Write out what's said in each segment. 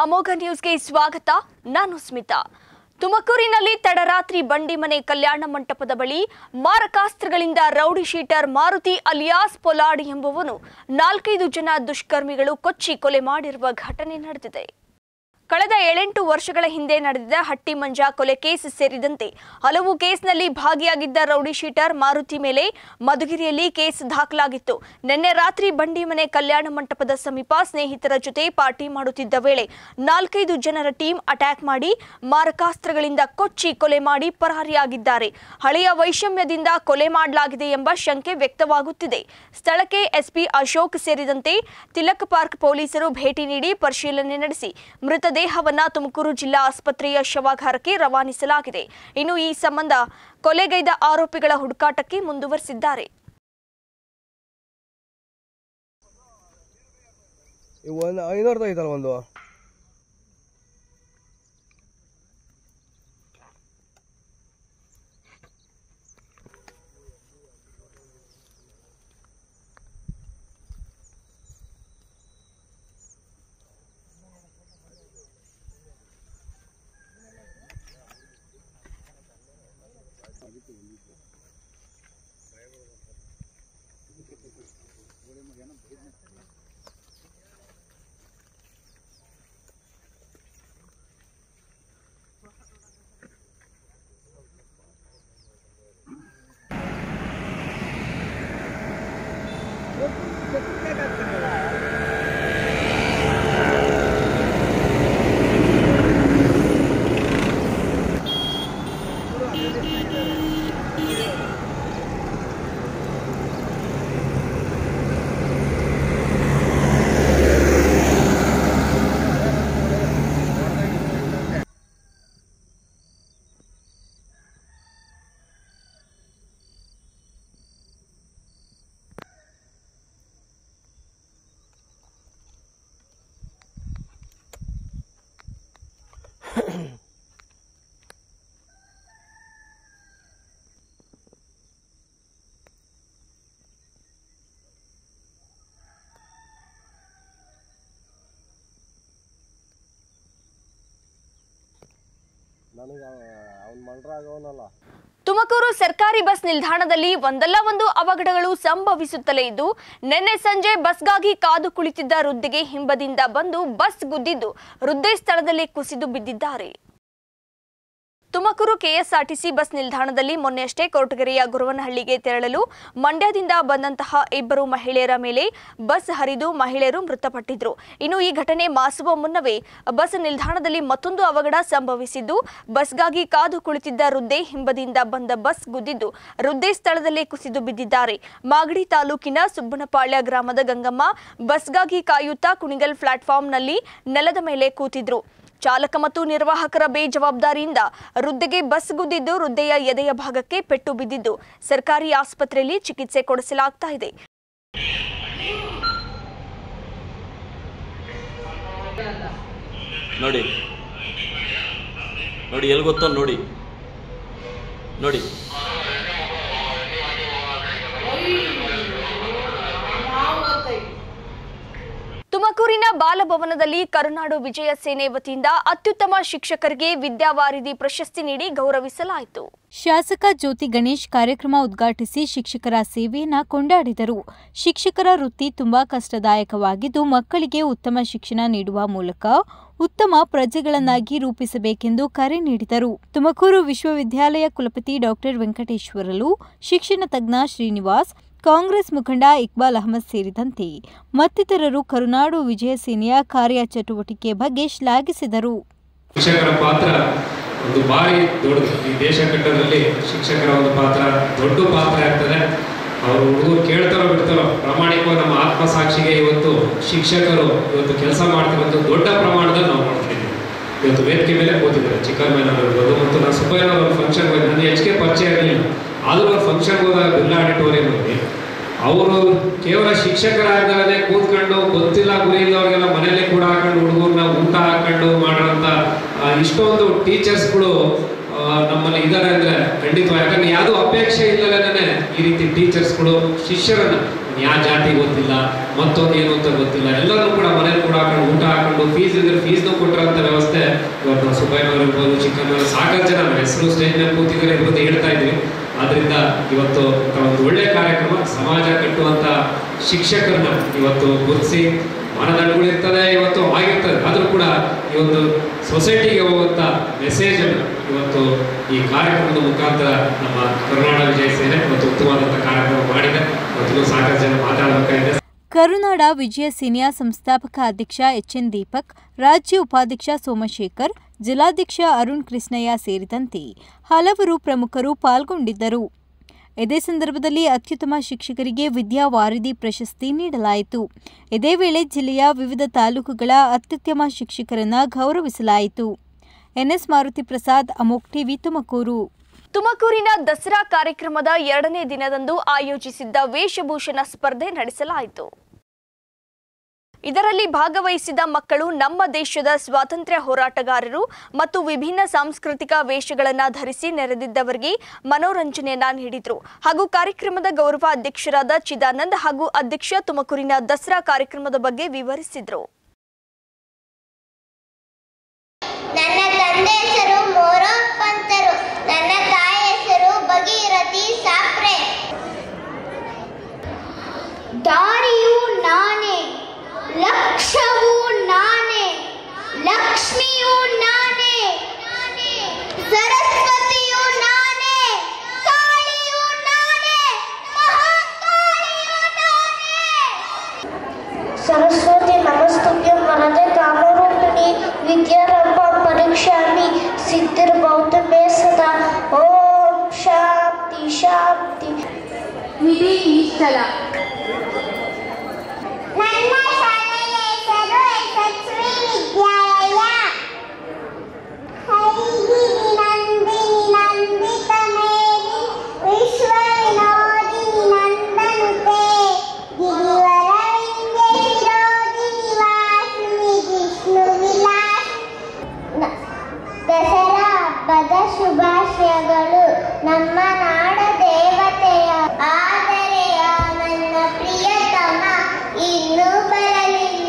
ಅಮೋಘ ನ್ಯೂಸ್ಗೆ ಸ್ವಾಗತ ನಾನು ಸ್ಮಿತಾ ತುಮಕೂರಿನಲ್ಲಿ ತಡರಾತ್ರಿ ಬಂಡಿ ಮನೆ ಕಲ್ಯಾಣ ಮಂಟಪದ ಬಳಿ ಮಾರಕಾಸ್ತ್ರಗಳಿಂದ rowdy sheeter Maruti alias Polad ಎಂಬುವನು ನಾಲ್ಕೈದು ಜನ ದುಷ್ಕರ್ಮಿಗಳು ಕೊಚ್ಚಿ ಕೊಲೆ ಮಾಡಿರುವ ಘಟನೆ ನಡೆದಿದೆ ಕಳೆದ ಏಳೆಂಟು ವರ್ಷಗಳ ಹಿಂದೆ ನಡೆದಿದ್ದ ಹಟ್ಟಿ ಮಂಜ ಕೊಲೆ ಕೇಸ್ ಸೇರಿದಂತೆ ಹಲವು ಕೇಸ್ನಲ್ಲಿ ಭಾಗಿಯಾಗಿದ್ದ ರೌಡಿ ಶೀಟರ್ ಮಾರುತಿ ಮೇಲೆ ಮಧುಗಿರಿಯಲ್ಲಿ ಕೇಸ್ ದಾಖಲಾಗಿತ್ತು ನಿನ್ನೆ ರಾತ್ರಿ ಬಂಡಿ ಮನೆ ಕಲ್ಯಾಣ ಮಂಟಪದ ಸಮೀಪ ಸ್ನೇಹಿತರ ಜೊತೆ ಪಾರ್ಟಿ ಮಾಡುತ್ತಿದ್ದ ವೇಳೆ ನಾಲ್ಕೈದು ಜನರ ಟೀಮ್ ಅಟ್ಯಾಕ್ ಮಾಡಿ ಮಾರಕಾಸ್ತ್ರಗಳಿಂದ ಕೊಚ್ಚಿ ಕೊಲೆ ಮಾಡಿ ಪರಾರಿಯಾಗಿದ್ದಾರೆ ಹಳೆಯ ವೈಷಮ್ಯದಿಂದ ಕೊಲೆ ಮಾಡಲಾಗಿದೆ ಎಂಬ ಶಂಕೆ ವ್ಯಕ್ತವಾಗುತ್ತಿದೆ ಸ್ಥಳಕ್ಕೆ ಎಸ್ಪಿ ಅಶೋಕ್ ಸೇರಿದಂತೆ ತಿಲಕ್ ಪಾರ್ಕ್ ಪೊಲೀಸರು ಭೇಟಿ ನೀಡಿ ಪರಿಶೀಲನೆ ನಡೆಸಿ ಮೃತದೇಹವನ್ನ ತುಮಕೂರು ಜಿಲ್ಲಾ ಆಸ್ಪತ್ರೆಯ ಶವಾಗಾರಕ್ಕೆ ರವಾನಿಸಲಾಗಿದೆ ಇನ್ನು ಈ ಸಂಬಂಧ ಕೊಲೆಗೈದ ಆರೋಪಿಗಳ ಹುಡುಕಾಟಕ್ಕೆ ಮುಂದುವರೆಸಿದ್ದಾರೆ ಇವು ಒಂದು ಐನೂರ್ದು ಐತಲ್ಲ ಒಂದು ನನಗೆ ಅವ್ನು ಮಲ್ರ ಆಗವನಲ್ಲ ತುಮಕೂರು ಸರ್ಕಾರಿ ಬಸ್ ನಿಲ್ದಾಣದಲ್ಲಿ ಒಂದಲ್ಲ ಒಂದು ಅವಘಡಗಳು ಸಂಭವಿಸುತ್ತಲೇ ಇದ್ದು ನಿನ್ನೆ ಸಂಜೆ ಬಸ್ಗಾಗಿ ಕಾದು ಕುಳಿತಿದ್ದ ವೃದ್ಧೆಗೆ ಹಿಂಬದಿಂದ ಬಂದು ಬಸ್ ಗುದ್ದಿದ್ದು ವೃದ್ಧೆ ಸ್ಥಳದಲ್ಲಿ ಕುಸಿದು ಬಿದ್ದಿದ್ದಾರೆ ತುಮಕೂರು ಕೆಎಸ್ಆರ್ಟಿಸಿ ಬಸ್ ನಿಲ್ದಾಣದಲ್ಲಿ ಮೊನ್ನೆಯಷ್ಟೇ ಕೊರಟಗೆರೆಯ ಗುರುವನಹಳ್ಳಿಗೆ ತೆರಳಲು ಮಂಡ್ಯದಿಂದ ಬಂದಂತಹ ಇಬ್ಬರು ಮಹಿಳೆಯರ ಮೇಲೆ ಬಸ್ ಹರಿದು ಮಹಿಳೆಯರು ಮೃತಪಟ್ಟಿದ್ರು ಇನ್ನು ಈ ಘಟನೆ ಮಾಸುವ ಮುನ್ನವೇ ಬಸ್ ನಿಲ್ದಾಣದಲ್ಲಿ ಮತ್ತೊಂದು ಅವಘಡ ಸಂಭವಿಸಿದ್ದು ಬಸ್ಗಾಗಿ ಕಾದು ಕುಳಿತಿದ್ದ ವೃದ್ಧೆ ಹಿಂಬದಿಯಿಂದ ಬಂದ ಬಸ್ ಗುದ್ದಿದ್ದು ವೃದ್ಧೆ ಸ್ಥಳದಲ್ಲೇ ಕುಸಿದು ಬಿದ್ದಿದ್ದಾರೆ ಮಾಗಡಿ ತಾಲೂಕಿನ ಸುಬ್ಬನಪಾಳ್ಯ ಗ್ರಾಮದ ಗಂಗಮ್ಮ ಬಸ್ಗಾಗಿ ಕಾಯುತ್ತಾ ಕುಣಿಗಲ್ ಪ್ಲಾಟ್ಫಾರ್ಮ್ನಲ್ಲಿ ನೆಲದ ಮೇಲೆ ಕೂತಿದ್ರು ಚಾಲಕ ಮತ್ತು ನಿರ್ವಾಹಕರ ಬೇಜವಾಬ್ದಾರಿಯಿಂದ ವೃದ್ಧೆಗೆ ಬಸ್ ಗುದ್ದಿದ್ದು ವೃದ್ಧೆಯ ಎದೆಯ ಭಾಗಕ್ಕೆ ಪೆಟ್ಟು ಬಿದ್ದಿದ್ದು ಸರ್ಕಾರಿ ಆಸ್ಪತ್ರೆಯಲ್ಲಿ ಚಿಕಿತ್ಸೆ ಕೊಡಿಸಲಾಗ್ತಾ ಇದೆ ನೋಡಿ ನೋಡಿ ಎಲ್ಲಿ ಗೊತ್ತೋ ನೋಡಿ ನೋಡಿ ತುಮಕೂರಿನ ಬಾಲಭವನದಲ್ಲಿ ಕರುನಾಡು ವಿಜಯ ಸೇನೆ ವತಿಯಿಂದ ಅತ್ಯುತ್ತಮ ಶಿಕ್ಷಕರಿಗೆ ವಿದ್ಯಾವಾರಿಧಿ ಪ್ರಶಸ್ತಿ ನೀಡಿ ಗೌರವಿಸಲಾಯಿತು ಶಾಸಕ ಜ್ಯೋತಿ ಗಣೇಶ್ ಕಾರ್ಯಕ್ರಮ ಉದ್ಘಾಟಿಸಿ ಶಿಕ್ಷಕರ ಸೇವೆಯನ್ನ ಕೊಂಡಾಡಿದರು ಶಿಕ್ಷಕರ ವೃತ್ತಿ ತುಂಬಾ ಕಷ್ಟದಾಯಕವಾಗಿದ್ದು ಮಕ್ಕಳಿಗೆ ಉತ್ತಮ ಶಿಕ್ಷಣ ನೀಡುವ ಮೂಲಕ ಉತ್ತಮ ಪ್ರಜೆಗಳನ್ನಾಗಿ ರೂಪಿಸಬೇಕೆಂದು ಕರೆ ನೀಡಿದರು ತುಮಕೂರು ವಿಶ್ವವಿದ್ಯಾಲಯ ಕುಲಪತಿ ಡಾಕ್ಟರ್ ವೆಂಕಟೇಶ್ವರಲು ಶಿಕ್ಷಣ ತಜ್ಞ ಶ್ರೀನಿವಾಸ್ ಕಾಂಗ್ರೆಸ್ ಮುಖಂಡ ಇಕ್ಬಾಲ್ ಅಹಮದ್ ಸೇರಿದಂತೆ ಮತ್ತಿತರರು ಕರುನಾಡು ವಿಜಯ ಸೇನೆಯ ಕಾರ್ಯಚಟುವಟಿಕೆ ಬಗ್ಗೆ ಶ್ಲಾಘಿಸಿದರು ಶಿಕ್ಷಕರ ಪಾತ್ರ ಒಂದು ಭಾರಿ ದೊಡ್ಡದು ಈ ದೇಶ ಕಟ್ಟೋದ್ರಲ್ಲಿ ಶಿಕ್ಷಕರ ಒಂದು ಪಾತ್ರ ದೊಡ್ಡ ಪಾತ್ರ ಇರ್ತದೆ ಅವರು ಹುಡುಗರು ಕೇಳ್ತಾರೋ ಬಿಡ್ತಾರೋ ಪ್ರಾಮಾಣಿಕವಾಗಿ ನಮ್ಮ ಆತ್ಮಸಾಕ್ಷಿಗೆ ಇವತ್ತು ಶಿಕ್ಷಕರು ಇವತ್ತು ಕೆಲಸ ಮಾಡ್ತಿರೋದು ದೊಡ್ಡ ಪ್ರಮಾಣದಲ್ಲಿ ನಾವು ನೋಡ್ತಿದ್ದೀವಿ ಇವತ್ತು ವೇದಿಕೆ ಮೇಲೆ ಕೂತಿದ್ದಾರೆ ಚಿಕ್ಕಮ್ಮನವರು ಇರ್ಬೋದು ಮತ್ತು ನಾನು ಸುಬ್ಬಯ್ಯನವರ ಒಂದು ಫಂಕ್ಷನ್ ಹೋಗಿ ನನಗೆ ಹೆಚ್ಚಿಗೆ ಪರಿಚಯ ಇರಲಿಲ್ಲ ಆದರೂ ಅವ್ರ ಫಂಕ್ಷನ್ಗೆ ಹೋದಾಗ ಬಿರ್ಲಾ ಆಡಿಟೋರಿಯಂನಲ್ಲಿ ಅವರು ಕೇವಲ ಶಿಕ್ಷಕರಾಗದೇ ಕೂತ್ಕೊಂಡು ಗೊತ್ತಿಲ್ಲ ಗುರಿ ಇಲ್ಲವ್ರಿಗೆಲ್ಲ ಮನೆಯಲ್ಲೇ ಕೂಡ ಹಾಕೊಂಡು ಹುಡುಗರನ್ನ ಊಟ ಹಾಕೊಂಡು ಮಾಡೋಂಥ ಆ, ಇಷ್ಟೊಂದು ಟೀಚರ್ಸ್ಗಳು ಆ, ನಮ್ಮಲ್ಲಿ ಇದ್ದಾರೆ ಅಂದ್ರೆ ಖಂಡಿತವಾಗಿ ಯಾಕಂದ್ರೆ ಯಾವುದೋ ಅಪೇಕ್ಷೆ ಇಲ್ಲದೇನೆ ಈ ರೀತಿ ಟೀಚರ್ಸ್ಗಳು ಶಿಷ್ಯರನ್ನ ಯಾವ ಜಾತಿ ಗೊತ್ತಿಲ್ಲ ಮತ್ತೊಂದು ಏನು ಅಂತ ಗೊತ್ತಿಲ್ಲ ಎಲ್ಲರೂ ಕೂಡ ಮನೇಲಿ ಕೂಡ ಹಾಕೊಂಡು ಊಟ ಹಾಕೊಂಡು ಫೀಸ್ ಇದ್ರೆ ಫೀಸ್ನು ಕೊಟ್ಟಿರೋಂಥ ವ್ಯವಸ್ಥೆ ಇವತ್ತು ನಾವು ಸುಬ್ಬಯ್ಯನವರು ಇರ್ಬೋದು ಚಿಕ್ಕಮ್ಮನವರು ಸಾಕಷ್ಟು ಜನ ನಮ್ಮ ಹೆಸರು ಸ್ಟೇಜ್ ಮೇಲೆ ಕೂತಿದ್ದಾರೆ ಇರ್ಬೋದು ಹೇಳ್ತಾ ಇದ್ವಿ ಆದ್ರಿಂದ ಇವತ್ತು ಒಂದು ಒಳ್ಳೆಯ ಕಾರ್ಯಕ್ರಮ ಸಮಾಜ ಕಟ್ಟುವಂತ ಶಿಕ್ಷಕರನ್ನ ಇವತ್ತು ಗುರುತಿಸಿ ಮಾನದಂಡಗಳು ಇರ್ತದೆ ಇವತ್ತು ಆಗಿರ್ತದೆ ಆದರೂ ಕೂಡ ಈ ಒಂದು ಸೊಸೈಟಿಗೆ ಹೋಗುವಂತ ಮೆಸೇಜ್ ಅನ್ನು ಇವತ್ತು ಈ ಕಾರ್ಯಕ್ರಮದ ಮುಖಾಂತರ ನಮ್ಮ ಕರುನಾಡ ವಿಜಯ ಸೇನೆ ಮತ್ತು ಉತ್ತಮವಾದಂಥ ಕಾರ್ಯಕ್ರಮ ಮಾಡಿದೆ ಮತ್ತು ಸಾಕಷ್ಟು ಜನ ಮಾತಾಡಬೇಕಾಗಿದೆ ಕರುನಾಡ ವಿಜಯ ಸೇನೆಯ ಸಂಸ್ಥಾಪಕ ಅಧ್ಯಕ್ಷ ಎಚ್ಎನ್ ದೀಪಕ್ ರಾಜ್ಯ ಉಪಾಧ್ಯಕ್ಷ ಸೋಮಶೇಖರ್ ಜಿಲ್ಲಾಧ್ಯಕ್ಷ ಅರುಣ್ ಕೃಷ್ಣಯ್ಯ ಸೇರಿದಂತೆ ಹಲವರು ಪ್ರಮುಖರು ಪಾಲ್ಗೊಂಡಿದ್ದರು ಇದೇ ಸಂದರ್ಭದಲ್ಲಿ ಅತ್ಯುತ್ತಮ ಶಿಕ್ಷಕರಿಗೆ ವಿದ್ಯಾ ವಾರಿಧಿ ಪ್ರಶಸ್ತಿ ನೀಡಲಾಯಿತು ಇದೇ ವೇಳೆ ಜಿಲ್ಲೆಯ ವಿವಿಧ ತಾಲೂಕುಗಳ ಅತ್ಯುತ್ತಮ ಶಿಕ್ಷಕರನ್ನ ಗೌರವಿಸಲಾಯಿತು ಎನ್ಎಸ್ ಮಾರುತಿ ಪ್ರಸಾದ್ ಅಮೋಕ್ ಟಿವಿ ತುಮಕೂರು ತುಮಕೂರಿನ ದಸರಾ ಕಾರ್ಯಕ್ರಮದ ಎರಡನೇ ದಿನದಂದು ಆಯೋಜಿಸಿದ್ದ ವೇಷಭೂಷಣ ಸ್ಪರ್ಧೆ ನಡೆಸಲಾಯಿತು ಇದರಲ್ಲಿ ಭಾಗವಹಿಸಿದ ಮಕ್ಕಳು ನಮ್ಮ ದೇಶದ ಸ್ವಾತಂತ್ರ್ಯ ಹೋರಾಟಗಾರರು ಮತ್ತು ವಿಭಿನ್ನ ಸಾಂಸ್ಕೃತಿಕ ವೇಷಗಳನ್ನು ಧರಿಸಿ ನೆರೆದಿದ್ದವರಿಗೆ ಮನೋರಂಜನೆಯನ್ನ ನೀಡಿದ್ರು ಹಾಗೂ ಕಾರ್ಯಕ್ರಮದ ಗೌರವ ಅಧ್ಯಕ್ಷರಾದ ಚಿದಾನಂದ್ ಹಾಗೂ ಅಧ್ಯಕ್ಷ ತುಮಕೂರಿನ ದಸರಾ ಕಾರ್ಯಕ್ರಮದ ಬಗ್ಗೆ ವಿವರಿಸಿದ್ರು ನನ್ನ ತಂದೆ ಹೆಸರು ಮೋರೋನ್ ಪಂತರು ನನ್ನ ತಾಯಿ ಹೆಸರು ಭಗೀರಥಿ ಸಾಪ್ರೆ ದಾರಿಯು ನಾನೇ ಲಕ್ಷ್ಯವು ನಾನೇ ಲಕ್ಷ್ಮಿಯು ನಾನೇ ಸರಸ್ವತಿಯು ನಾನೇ ಕಾಳಿಯು ನಾನೇ ಮಹಾಕಾಳಿಯು ನಾನೇ सरस्वती नमस्तुभ्यं वरदे कामरूपिणी विद्यारम्भं परीक्षामि सिद्धिर्भवतु मे सदा ॐ शान्ति शान्ति ಇಡೀ ಈ ಸ್ಥಳ ನನ್ನ ಶಾಲೆಯ ಹೆಸರು ಯಶಸ್ವಿ ವಿದ್ಯಾಲಯ ಹರಿಗಿರಿ ನಂದಿನಿ ನಂದಿತ ಮೇರಿ ವಿಶ್ವ ವಿನೋದಿನಿ ನಂದನುತೆ ಗಿರಿವರ ವಿಂಧ್ಯ ಶಿರೋದಿನಿ ವಾಸಿನಿ ವಿಷ್ಣು ವಿಲಾಸ್ ನ- ದಸರಾ ಹಬ್ಬದ ಶುಭಾಶಯಗಳು ನಮ್ಮ ನಾಡ ದೇವತೆಯ ಆದರೆ ಆ ನನ್ನ ಪ್ರಿಯತಮ ಇನ್ನೂ ಬರಲಿಲ್ಲ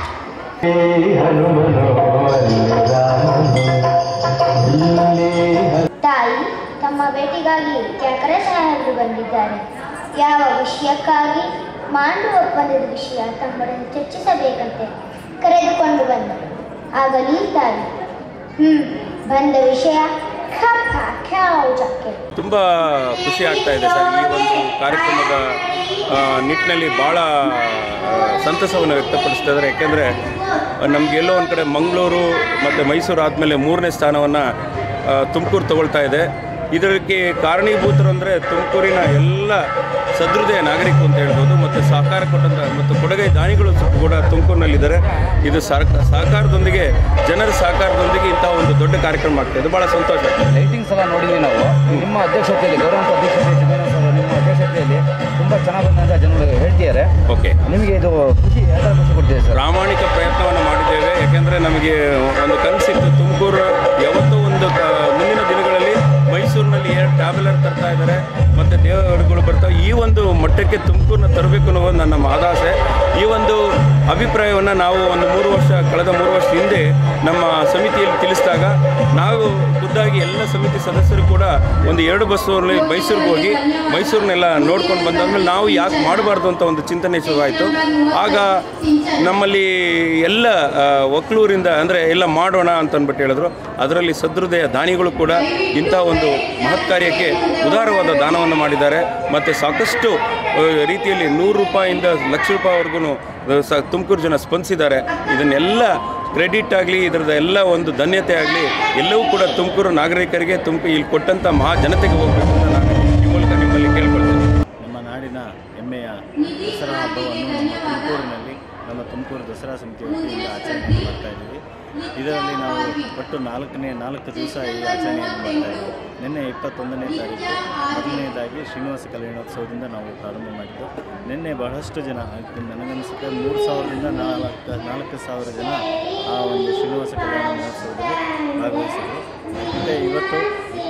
ತಾಯಿ ತಮ್ಮ ಭೇಟಿಗಾಗಿ ಕ್ಯಾಕರೆ ಸಾಹೇಬರು ಬಂದಿದ್ದಾರೆ ಯಾವ ವಿಷಯಕ್ಕಾಗಿ ಮಾಂಡು ಒಪ್ಪಂದದ ವಿಷಯ ತಮ್ಮನ್ನು ಚರ್ಚಿಸಬೇಕಂತೆ ಕರೆದುಕೊಂಡು ಬಂದರು ಆಗಲಿ ತಾಯಿ ಹ್ಮ್ ಬಂದ ವಿಷಯ ಖಪ್ಪ ಖ್ಯಾವ್ ಜಕ್ಕೆ ತುಂಬ ಖುಷಿ ಆಗ್ತಾ ಇದೆ ಸರ್ ಈ ಒಂದು ಕಾರ್ಯಕ್ರಮದ ಆ, ನಿಟ್ಟಿನಲ್ಲಿ ಭಾಳ ಆ, ಸಂತಸವನ್ನು ವ್ಯಕ್ತಪಡಿಸ್ತಾ ಇದ್ದಾರೆ ಯಾಕೆಂದರೆ ನಮಗೆಲ್ಲೋ ಒಂದು ಕಡೆ ಮಂಗಳೂರು ಮತ್ತು ಮೈಸೂರು ಆದಮೇಲೆ ಮೂರನೇ ಸ್ಥಾನವನ್ನು ತುಮಕೂರು ತಗೊಳ್ತಾ ಇದೆ ಇದಕ್ಕೆ ಕಾರಣೀಭೂತರು ಅಂದರೆ ತುಮಕೂರಿನ ಎಲ್ಲ ಸದೃದಯ ನಾಗರಿಕರು ಅಂತ ಹೇಳ್ಬೋದು ಮತ್ತು ಸಹಕಾರ ಕೊಟ್ಟಂಥ ಮತ್ತು ಕೊಡುಗೈ ದಾನಿಗಳು ಕೂಡ ತುಮಕೂರಿನಲ್ಲಿದ್ದಾರೆ ಇದು ಸರ್ಕ ಸಹಕಾರದೊಂದಿಗೆ ಜನರ ಸಹಕಾರದೊಂದಿಗೆ ಇಂಥ ಒಂದು ದೊಡ್ಡ ಕಾರ್ಯಕ್ರಮ ಆಗ್ತಾ ಇದೆ ಭಾಳ ಸಂತೋಷ ಆಗ್ತದೆ ಲೈಟಿಂಗ್ಸ್ ಎಲ್ಲ ನೋಡಿದ್ವಿ ನಾವು ನಿಮ್ಮ ಅಧ್ಯಕ್ಷತೆಯಲ್ಲಿ ಗೌರವಂತ ಅಧ್ಯಕ್ಷತೆ ಚಿದಾನಂದ ಸರ್ ನಿಮ್ಮ ಅಧ್ಯಕ್ಷತೆಯಲ್ಲಿ ತುಂಬ ಚೆನ್ನಾಗಿ ಬಂದಂತ ಜನಗಳು ಹೇಳ್ತಿದ್ದಾರೆ ಓಕೆ ನಿಮಗೆ ಇದು ಖುಷಿ ಯಾವ ಥರ ಖುಷಿ ಕೊಡ್ತಿದೆ ಸರ್ ಪ್ರಾಮಾಣಿಕ ಪ್ರಯತ್ನವನ್ನು ಮಾಡಿದ್ದೇವೆ ಯಾಕೆಂದರೆ ನಮಗೆ ಒಂದು ಕನಸಿತ್ತು ತುಮಕೂರು ಯಾವತ್ತೋ ಒಂದು ಕ- ಮುಂದಿನ ದಿನಗಳಲ್ಲಿ ಮೈಸೂರಿನಲ್ಲಿ ಎರಡು ಟ್ಯಾಬ್ಲೆಟ್ ತರ್ತಾ ಇದ್ದಾರೆ ಮತ್ತು ದೇವರುಗಳು ಬರ್ತಾವೆ ಈ ಒಂದು ಮಟ್ಟಕ್ಕೆ ತುಮಕೂರನ್ನ ತರಬೇಕು ಅನ್ನೋ ಒಂದು ನನ್ನ ಮಾದಾಸೆ ಈ ಒಂದು ಅಭಿಪ್ರಾಯವನ್ನು ನಾವು ಒಂದು ಮೂರು ವರ್ಷ ಕಳೆದ ಮೂರು ವರ್ಷ ಹಿಂದೆ ನಮ್ಮ ಸಮಿತಿಯಲ್ಲಿ ತಿಳಿಸಿದಾಗ ನಾವು ಖುದ್ದಾಗಿ ಎಲ್ಲ ಸಮಿತಿ ಸದಸ್ಯರು ಕೂಡ ಒಂದು ಎರಡು ಬಸ್ಸಲ್ಲಿ ಮೈಸೂರಿಗೆ ಹೋಗಿ ಮೈಸೂರನ್ನೆಲ್ಲ ನೋಡ್ಕೊಂಡು ಬಂದಾದ್ಮೇಲೆ ನಾವು ಯಾಕೆ ಮಾಡಬಾರ್ದು ಅಂತ ಒಂದು ಚಿಂತನೆ ಶುರುವಾಯಿತು ಆಗ ನಮ್ಮಲ್ಲಿ ಎಲ್ಲ ಆ, ಒಕ್ಲೂರಿಂದ ಅಂದರೆ ಎಲ್ಲ ಮಾಡೋಣ ಅಂತ ಅಂದ್ಬಿಟ್ಟು ಹೇಳಿದ್ರು ಅದರಲ್ಲಿ ಸದೃದಯ ದಾನಿಗಳು ಕೂಡ ಇಂಥ ಒಂದು ಮಹತ್ ಕಾರ್ಯಕ್ಕೆ ಉದಾರವಾದ ದಾನವನ್ನು ಮಾಡಿದ್ದಾರೆ ಮತ್ತು ಸಾಕಷ್ಟು ಆ, ರೀತಿಯಲ್ಲಿ ನೂರು ರೂಪಾಯಿಂದ ಲಕ್ಷ ರೂಪಾಯಿವರೆಗೂ ಸ ತುಮಕೂರು ಜನ ಸ್ಪಂದಿಸಿದ್ದಾರೆ ಇದನ್ನೆಲ್ಲ ಕ್ರೆಡಿಟ್ ಆಗಲಿ ಇದರದ ಎಲ್ಲ ಒಂದು ಧನ್ಯತೆ ಆಗಲಿ ಎಲ್ಲವೂ ಕೂಡ ತುಮಕೂರು ನಾಗರಿಕರಿಗೆ ತುಮಕೂರು ಇಲ್ಲಿ ಕೊಟ್ಟಂಥ ಮಹಾ ಜನತೆಗೆ ಹೋಗಬೇಕು ಅಂತ ನಾನು ಈ ಮೂಲಕ ನಿಮ್ಮಲ್ಲಿ ಕೇಳ್ಕೊಳ್ತೇನೆ ನಮ್ಮ ನಾಡಿನ ಹೆಮ್ಮೆಯ ದಸರಾ ಹಬ್ಬವನ್ನು ನಮ್ಮ ತುಮಕೂರಿನಲ್ಲಿ ನಮ್ಮ ತುಮಕೂರು ದಸರಾ ಸಮಿತಿ ವತಿಯಿಂದ ಆಚರಣೆ ಮಾಡ್ತಾ ಇದ್ದೀವಿ ಇದರಲ್ಲಿ ನಾವು ಒಟ್ಟು ನಾಲ್ಕನೇ ನಾಲ್ಕು ದಿವಸ ಈ ಆಚರಣೆಯನ್ನು ಮಾಡ್ತಾ ಇದ್ದೀವಿ ನಿನ್ನೆ ಇಪ್ಪತ್ತೊಂದನೇ ತಾರೀಕು ಮೊದಲನೇದಾಗಿ ಶ್ರೀನಿವಾಸ ಕಲ್ಯಾಣೋತ್ಸವದಿಂದ ನಾವು ಪ್ರಾರಂಭ ಮಾಡಿದ್ದು ನಿನ್ನೆ ಬಹಳಷ್ಟು ಜನ ಅದು ನನಗನ್ಸುತ್ತೆ ಮೂರು ಸಾವಿರದಿಂದ ನಾಲ್ಕು ನಾಲ್ಕು ಸಾವಿರ ಜನ ಆ ಒಂದು ಶ್ರೀನಿವಾಸ ಕಲ್ಯಾಣ ಮಹೋತ್ಸವದಲ್ಲಿ ಭಾಗವಹಿಸಿದರು ಮತ್ತು ಇವತ್ತು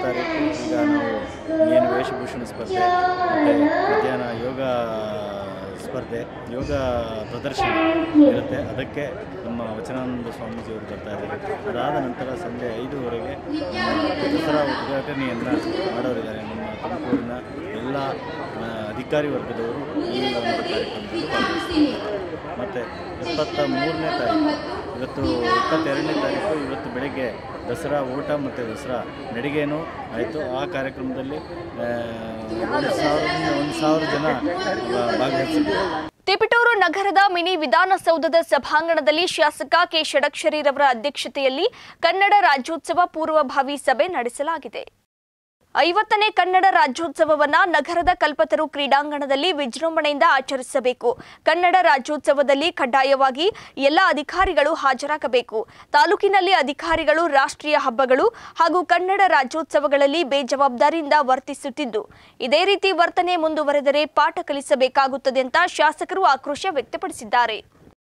ತಾರೀಕು ಈಗ ನಾವು ಏನು ವೇಷಭೂಷಣ ಸ್ಪರ್ಧೆ ಮತ್ತು ಮಧ್ಯಾಹ್ನ ಯೋಗ ಸ್ಪರ್ಧೆ ಯೋಗ ಪ್ರದರ್ಶನ ಇರುತ್ತೆ ಅದಕ್ಕೆ ನಮ್ಮ ವಚನಾನಂದ ಸ್ವಾಮೀಜಿಯವರು ಬರ್ತಾ ಇದ್ದಾರೆ ಅದಾದ ನಂತರ ಸಂಜೆ ಐದೂವರೆಗೆ ನಮ್ಮ ದಸರಾ ಉದ್ಘಾಟನೆಯನ್ನು ಮಾಡೋರಿದ್ದಾರೆ ನಮ್ಮ ತುಮಕೂರಿನ ಎಲ್ಲ ಆ, ಅಧಿಕಾರಿ ವರ್ಗದವರು ಈ ಒಂದು ಕಾರ್ಯಕ್ರಮದಲ್ಲಿ ಭಾಗವಹಿಸ್ತಾರೆ ಮತ್ತು ಇಪ್ಪತ್ತ ಮೂರನೇ ತಾರೀಕು ಇವತ್ತು ಇಪ್ಪತ್ತೆರಡನೇ ತಾರೀಕು ಇವತ್ತು ಬೆಳಗ್ಗೆ ದಸರಾ ಊಟ ಮತ್ತು ದಸರಾ ನಡಿಗೆನೂ ಆಯಿತು ಆ ಕಾರ್ಯಕ್ರಮದಲ್ಲಿ ಆ, ಒಂದು ಸಾವಿರದಿಂದ ಒಂದು ಸಾವಿರ ಜನ ಆ, ಭಾಗವಹಿಸಿದ್ರು ತಿಪಟೂರು ನಗರದ ಮಿನಿ ವಿಧಾನಸೌಧದ ಸಭಾಂಗಣದಲ್ಲಿ ಶಾಸಕ ಕೆ ಷಡಕ್ಷರಿರವರ ಅಧ್ಯಕ್ಷತೆಯಲ್ಲಿ ಕನ್ನಡ ರಾಜ್ಯೋತ್ಸವ ಪೂರ್ವಭಾವಿ ಸಭೆ ನಡೆಸಲಾಗಿದೆ ಐವತ್ತನೇ ಕನ್ನಡ ರಾಜ್ಯೋತ್ಸವವನ್ನ ನಗರದ ಕಲ್ಪತರು ಕ್ರೀಡಾಂಗಣದಲ್ಲಿ ವಿಜೃಂಭಣೆಯಿಂದ ಆಚರಿಸಬೇಕು ಕನ್ನಡ ರಾಜ್ಯೋತ್ಸವದಲ್ಲಿ ಕಡ್ಡಾಯವಾಗಿ ಎಲ್ಲ ಅಧಿಕಾರಿಗಳು ಹಾಜರಾಗಬೇಕು ತಾಲೂಕಿನಲ್ಲಿ ಅಧಿಕಾರಿಗಳು ರಾಷ್ಟ್ರೀಯ ಹಬ್ಬಗಳು ಹಾಗೂ ಕನ್ನಡ ರಾಜ್ಯೋತ್ಸವಗಳಲ್ಲಿ ಬೇಜವಾಬ್ದಾರಿಯಿಂದ ವರ್ತಿಸುತ್ತಿದ್ದು ಇದೇ ರೀತಿ ವರ್ತನೆ ಮುಂದುವರೆದರೆ ಪಾಠ ಕಲಿಸಬೇಕಾಗುತ್ತದೆ ಅಂತ ಶಾಸಕರು ಆಕ್ರೋಶ ವ್ಯಕ್ತಪಡಿಸಿದ್ದಾರೆ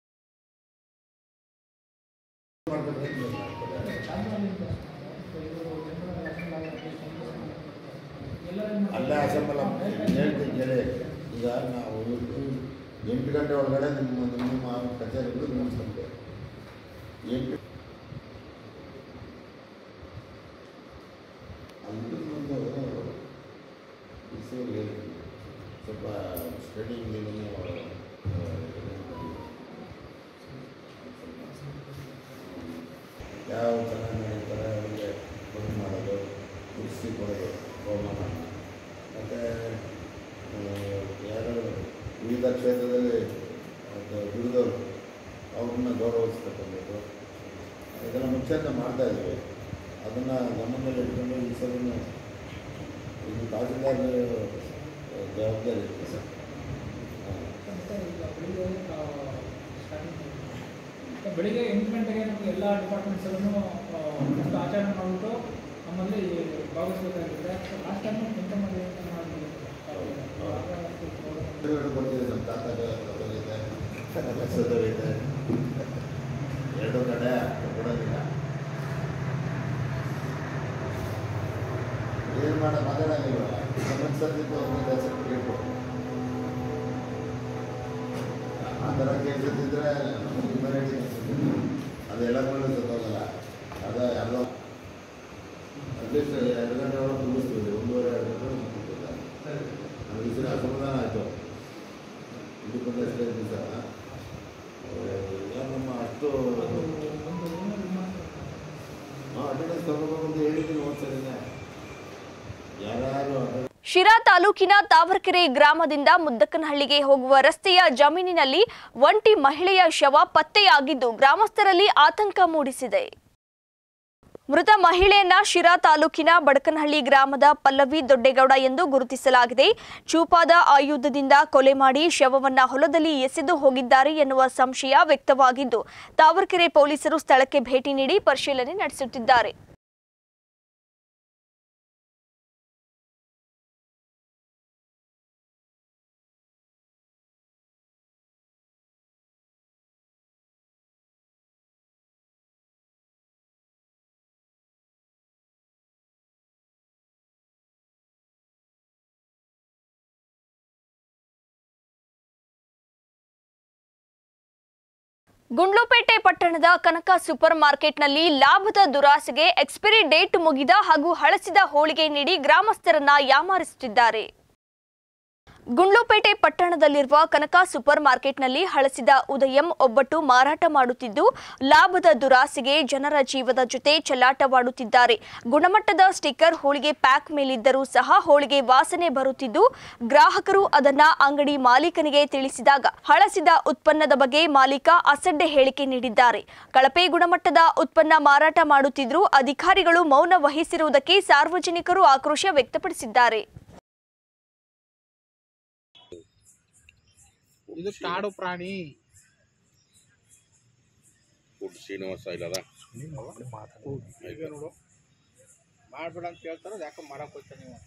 ಅಲ್ಲ ಅಸೆಂಬಲ್ ಹೇಳ್ತೀನಿ ಹೇಳಿ ಈಗ ನಾವು ಎಂಟು ಗಂಟೆ ಒಳಗಡೆ ನಿಮ್ಮ ನಿಮ್ಮ ಕಚೇರಿಗಳು ಮುಗಿಸ್ಬೇಕು ಎಂಟು ಅಲ್ಲಿ ಒಂದು ಬಿಸಿಲು ಹೇಳ್ತೀನಿ ಸ್ವಲ್ಪ ಸ್ಟಡಿಂಗ್ ಯಾವ ಚೆನ್ನಾಗಿ ನಡೀತಾರೆ ಅವರಿಗೆ ಬಂದ್ ಮಾಡೋದು ಮುಗಿಸಿ ಕೊಡೋದು ಬಹುಮಾನ ಮತ್ತು ಯಾರು ವಿವಿಧ ಕ್ಷೇತ್ರದಲ್ಲಿ ಒಂದು ದುಡಿದವರು ಅವ್ರನ್ನ ಗೌರವಿಸ್ತಕ್ಕಂಥದ್ದು ಇದೆಲ್ಲ ಮುಂಚೆಯಿಂದ ಮಾಡ್ತಾ ಇದ್ದೀವಿ ಅದನ್ನು ಗಮನದಲ್ಲಿ ಇಟ್ಕೊಂಡು ಈ ಸಲನೂ ಇದು ತಹಸೀಲ್ದಾರ್ ಜವಾಬ್ದಾರಿ ಇರುತ್ತೆ ಸರ್ ಬೆಳಿಗ್ಗೆ ಎಂಟು ಗಂಟೆಗೆ ನಮಗೆ ಎಲ್ಲ ಡಿಪಾರ್ಟ್ಮೆಂಟ್ಸಲ್ಲೂ ಫಸ್ಟ್ ಆಚರಣೆ ಮಾಡಿಬಿಟ್ಟು ನಮ್ಮಲ್ಲಿ ಭಾಗವಹಿಸಬೇಕಾಗಿರುತ್ತೆ ಲಾಸ್ಟ್ ಟೈಮು ಎಂತ ಮಾಡಿ ಎರಡು ಬರ್ತಿದೆ ನಮ್ಮ ತಾತ ಇದೆ ಇದೆ ಎರಡು ಕಡೆ ಕೊಡೋದಿಲ್ಲ ಏನು ಮಾಡ ಮಾತಾಡೋಂಗಿಲ್ಲ ಸಮಸ್ಯೆ ಸರ್ಟಿಫಿಕೇಟ್ ಕೊಡು ಆ ಥರ ಕೇಸ್ ಇದ್ದಿದ್ರೆ ಇಮ್ಯುನಿಟಿ ಅದೆಲ್ಲ ಮೇಲೆ ಸತ್ತೋಗಲ್ಲ ಅದ ಯಾವುದೋ ಅಟ್ಲೀಸ್ಟ್ ಎರಡು ಗಂಟೆ ಒಳಗೆ ಮುಗಿಸ್ತೀವಿ ಒಂದೂವರೆ ಎರಡು ಗಂಟೆ ಮುಗಿಸ್ತಿಲ್ಲ ಅದು ಈ ಸಲ ಅಸಮಾಧಾನ ಆಯಿತು ಇಂಡಿಪೆಂಡೆನ್ಸ್ ಡೇ ದಿವಸ ಯಾರು ನಮ್ಮ ಅಷ್ಟು ಹಾಂ ಅಟೆಂಡೆನ್ಸ್ ತಗೋಬೇಕು ಅಂತ ಹೇಳಿದ್ದೀನಿ ಒಂದ್ಸರಿನೇ ಯಾರ್ಯಾರು attendance ಶಿರಾ ತಾಲೂಕಿನ ತಾವರ್ಕೆರೆ ಗ್ರಾಮದಿಂದ ಮುದ್ದಕ್ಕನಹಳ್ಳಿಗೆ ಹೋಗುವ ರಸ್ತೆಯ ಜಮೀನಿನಲ್ಲಿ ಒಂಟಿ ಮಹಿಳೆಯ ಶವ ಪತ್ತೆಯಾಗಿದ್ದು ಗ್ರಾಮಸ್ಥರಲ್ಲಿ ಆತಂಕ ಮೂಡಿಸಿದೆ ಮೃತ ಮಹಿಳೆಯನ್ನ ಶಿರಾ ತಾಲೂಕಿನ ಬಡಕನಹಳ್ಳಿ ಗ್ರಾಮದ ಪಲ್ಲವಿ ದೊಡ್ಡೇಗೌಡ ಎಂದು ಗುರುತಿಸಲಾಗಿದೆ ಚೂಪಾದ ಆಯುಧದಿಂದ ಕೊಲೆ ಮಾಡಿ ಶವವನ್ನ ಹೊಲದಲ್ಲಿ ಎಸೆದು ಹೋಗಿದ್ದಾರೆ ಎನ್ನುವ ಸಂಶಯ ವ್ಯಕ್ತವಾಗಿದ್ದು ತಾವರ್ಕೆರೆ ಪೊಲೀಸರು ಸ್ಥಳಕ್ಕೆ ಭೇಟಿ ನೀಡಿ ಪರಿಶೀಲನೆ ನಡೆಸುತ್ತಿದ್ದಾರೆ ಗುಂಡ್ಲುಪೇಟೆ ಪಟ್ಟಣದ ಕನಕ ಸೂಪರ್ ಮಾರ್ಕೆಟ್ನಲ್ಲಿ ಲಾಭದ ದುರಾಸೆಗೆ ಎಕ್ಸ್ಪೈರಿ ಡೇಟ್ ಮುಗಿದ ಹಾಗೂ ಹಳಸಿದ ಹೋಳಿಗೆ ನೀಡಿ ಗ್ರಾಮಸ್ಥರನ್ನ ಯಾಮಾರಿಸುತ್ತಿದ್ದಾರೆ ಗುಂಡ್ಲುಪೇಟೆ ಪಟ್ಟಣದಲ್ಲಿರುವ ಕನಕ ಸೂಪರ್ ಮಾರ್ಕೆಟ್ನಲ್ಲಿ ಹಳಸಿದ ಉದಯಂ ಒಬ್ಬಟ್ಟು ಮಾರಾಟ ಮಾಡುತ್ತಿದ್ದು ಲಾಭದ ದುರಾಸೆಗೆ ಜನರ ಜೀವದ ಜೊತೆ ಚೆಲ್ಲಾಟವಾಡುತ್ತಿದ್ದಾರೆ ಗುಣಮಟ್ಟದ ಸ್ಟಿಕ್ಕರ್ ಹೋಳಿಗೆ ಪ್ಯಾಕ್ ಮೇಲಿದ್ದರೂ ಸಹ ಹೋಳಿಗೆ ವಾಸನೆ ಬರುತ್ತಿದ್ದು ಗ್ರಾಹಕರು ಅದನ್ನ ಅಂಗಡಿ ಮಾಲೀಕನಿಗೆ ತಿಳಿಸಿದಾಗ ಹಳಸಿದ ಉತ್ಪನ್ನದ ಬಗ್ಗೆ ಮಾಲೀಕ ಅಸಡ್ಡೆ ಹೇಳಿಕೆ ನೀಡಿದ್ದಾರೆ ಕಳಪೆ ಗುಣಮಟ್ಟದ ಉತ್ಪನ್ನ ಮಾರಾಟ ಮಾಡುತ್ತಿದ್ದರೂ ಅಧಿಕಾರಿಗಳು ಮೌನ ವಹಿಸಿರುವುದಕ್ಕೆ ಸಾರ್ವಜನಿಕರು ಆಕ್ರೋಶ ವ್ಯಕ್ತಪಡಿಸಿದ್ದಾರೆ ಇದು ಕಾಡು ಪ್ರಾಣಿ ಶ್ರೀನಿವಾಸ ಇಲ್ಲದ ಈಗ ನೋಡು ಮಾಡ್ಬೇಡ ಅಂತ ಹೇಳ್ತಾರ ಯಾಕೆ ಮಾಡಕ್ ಹೋಗ್ತಾ ನೀವು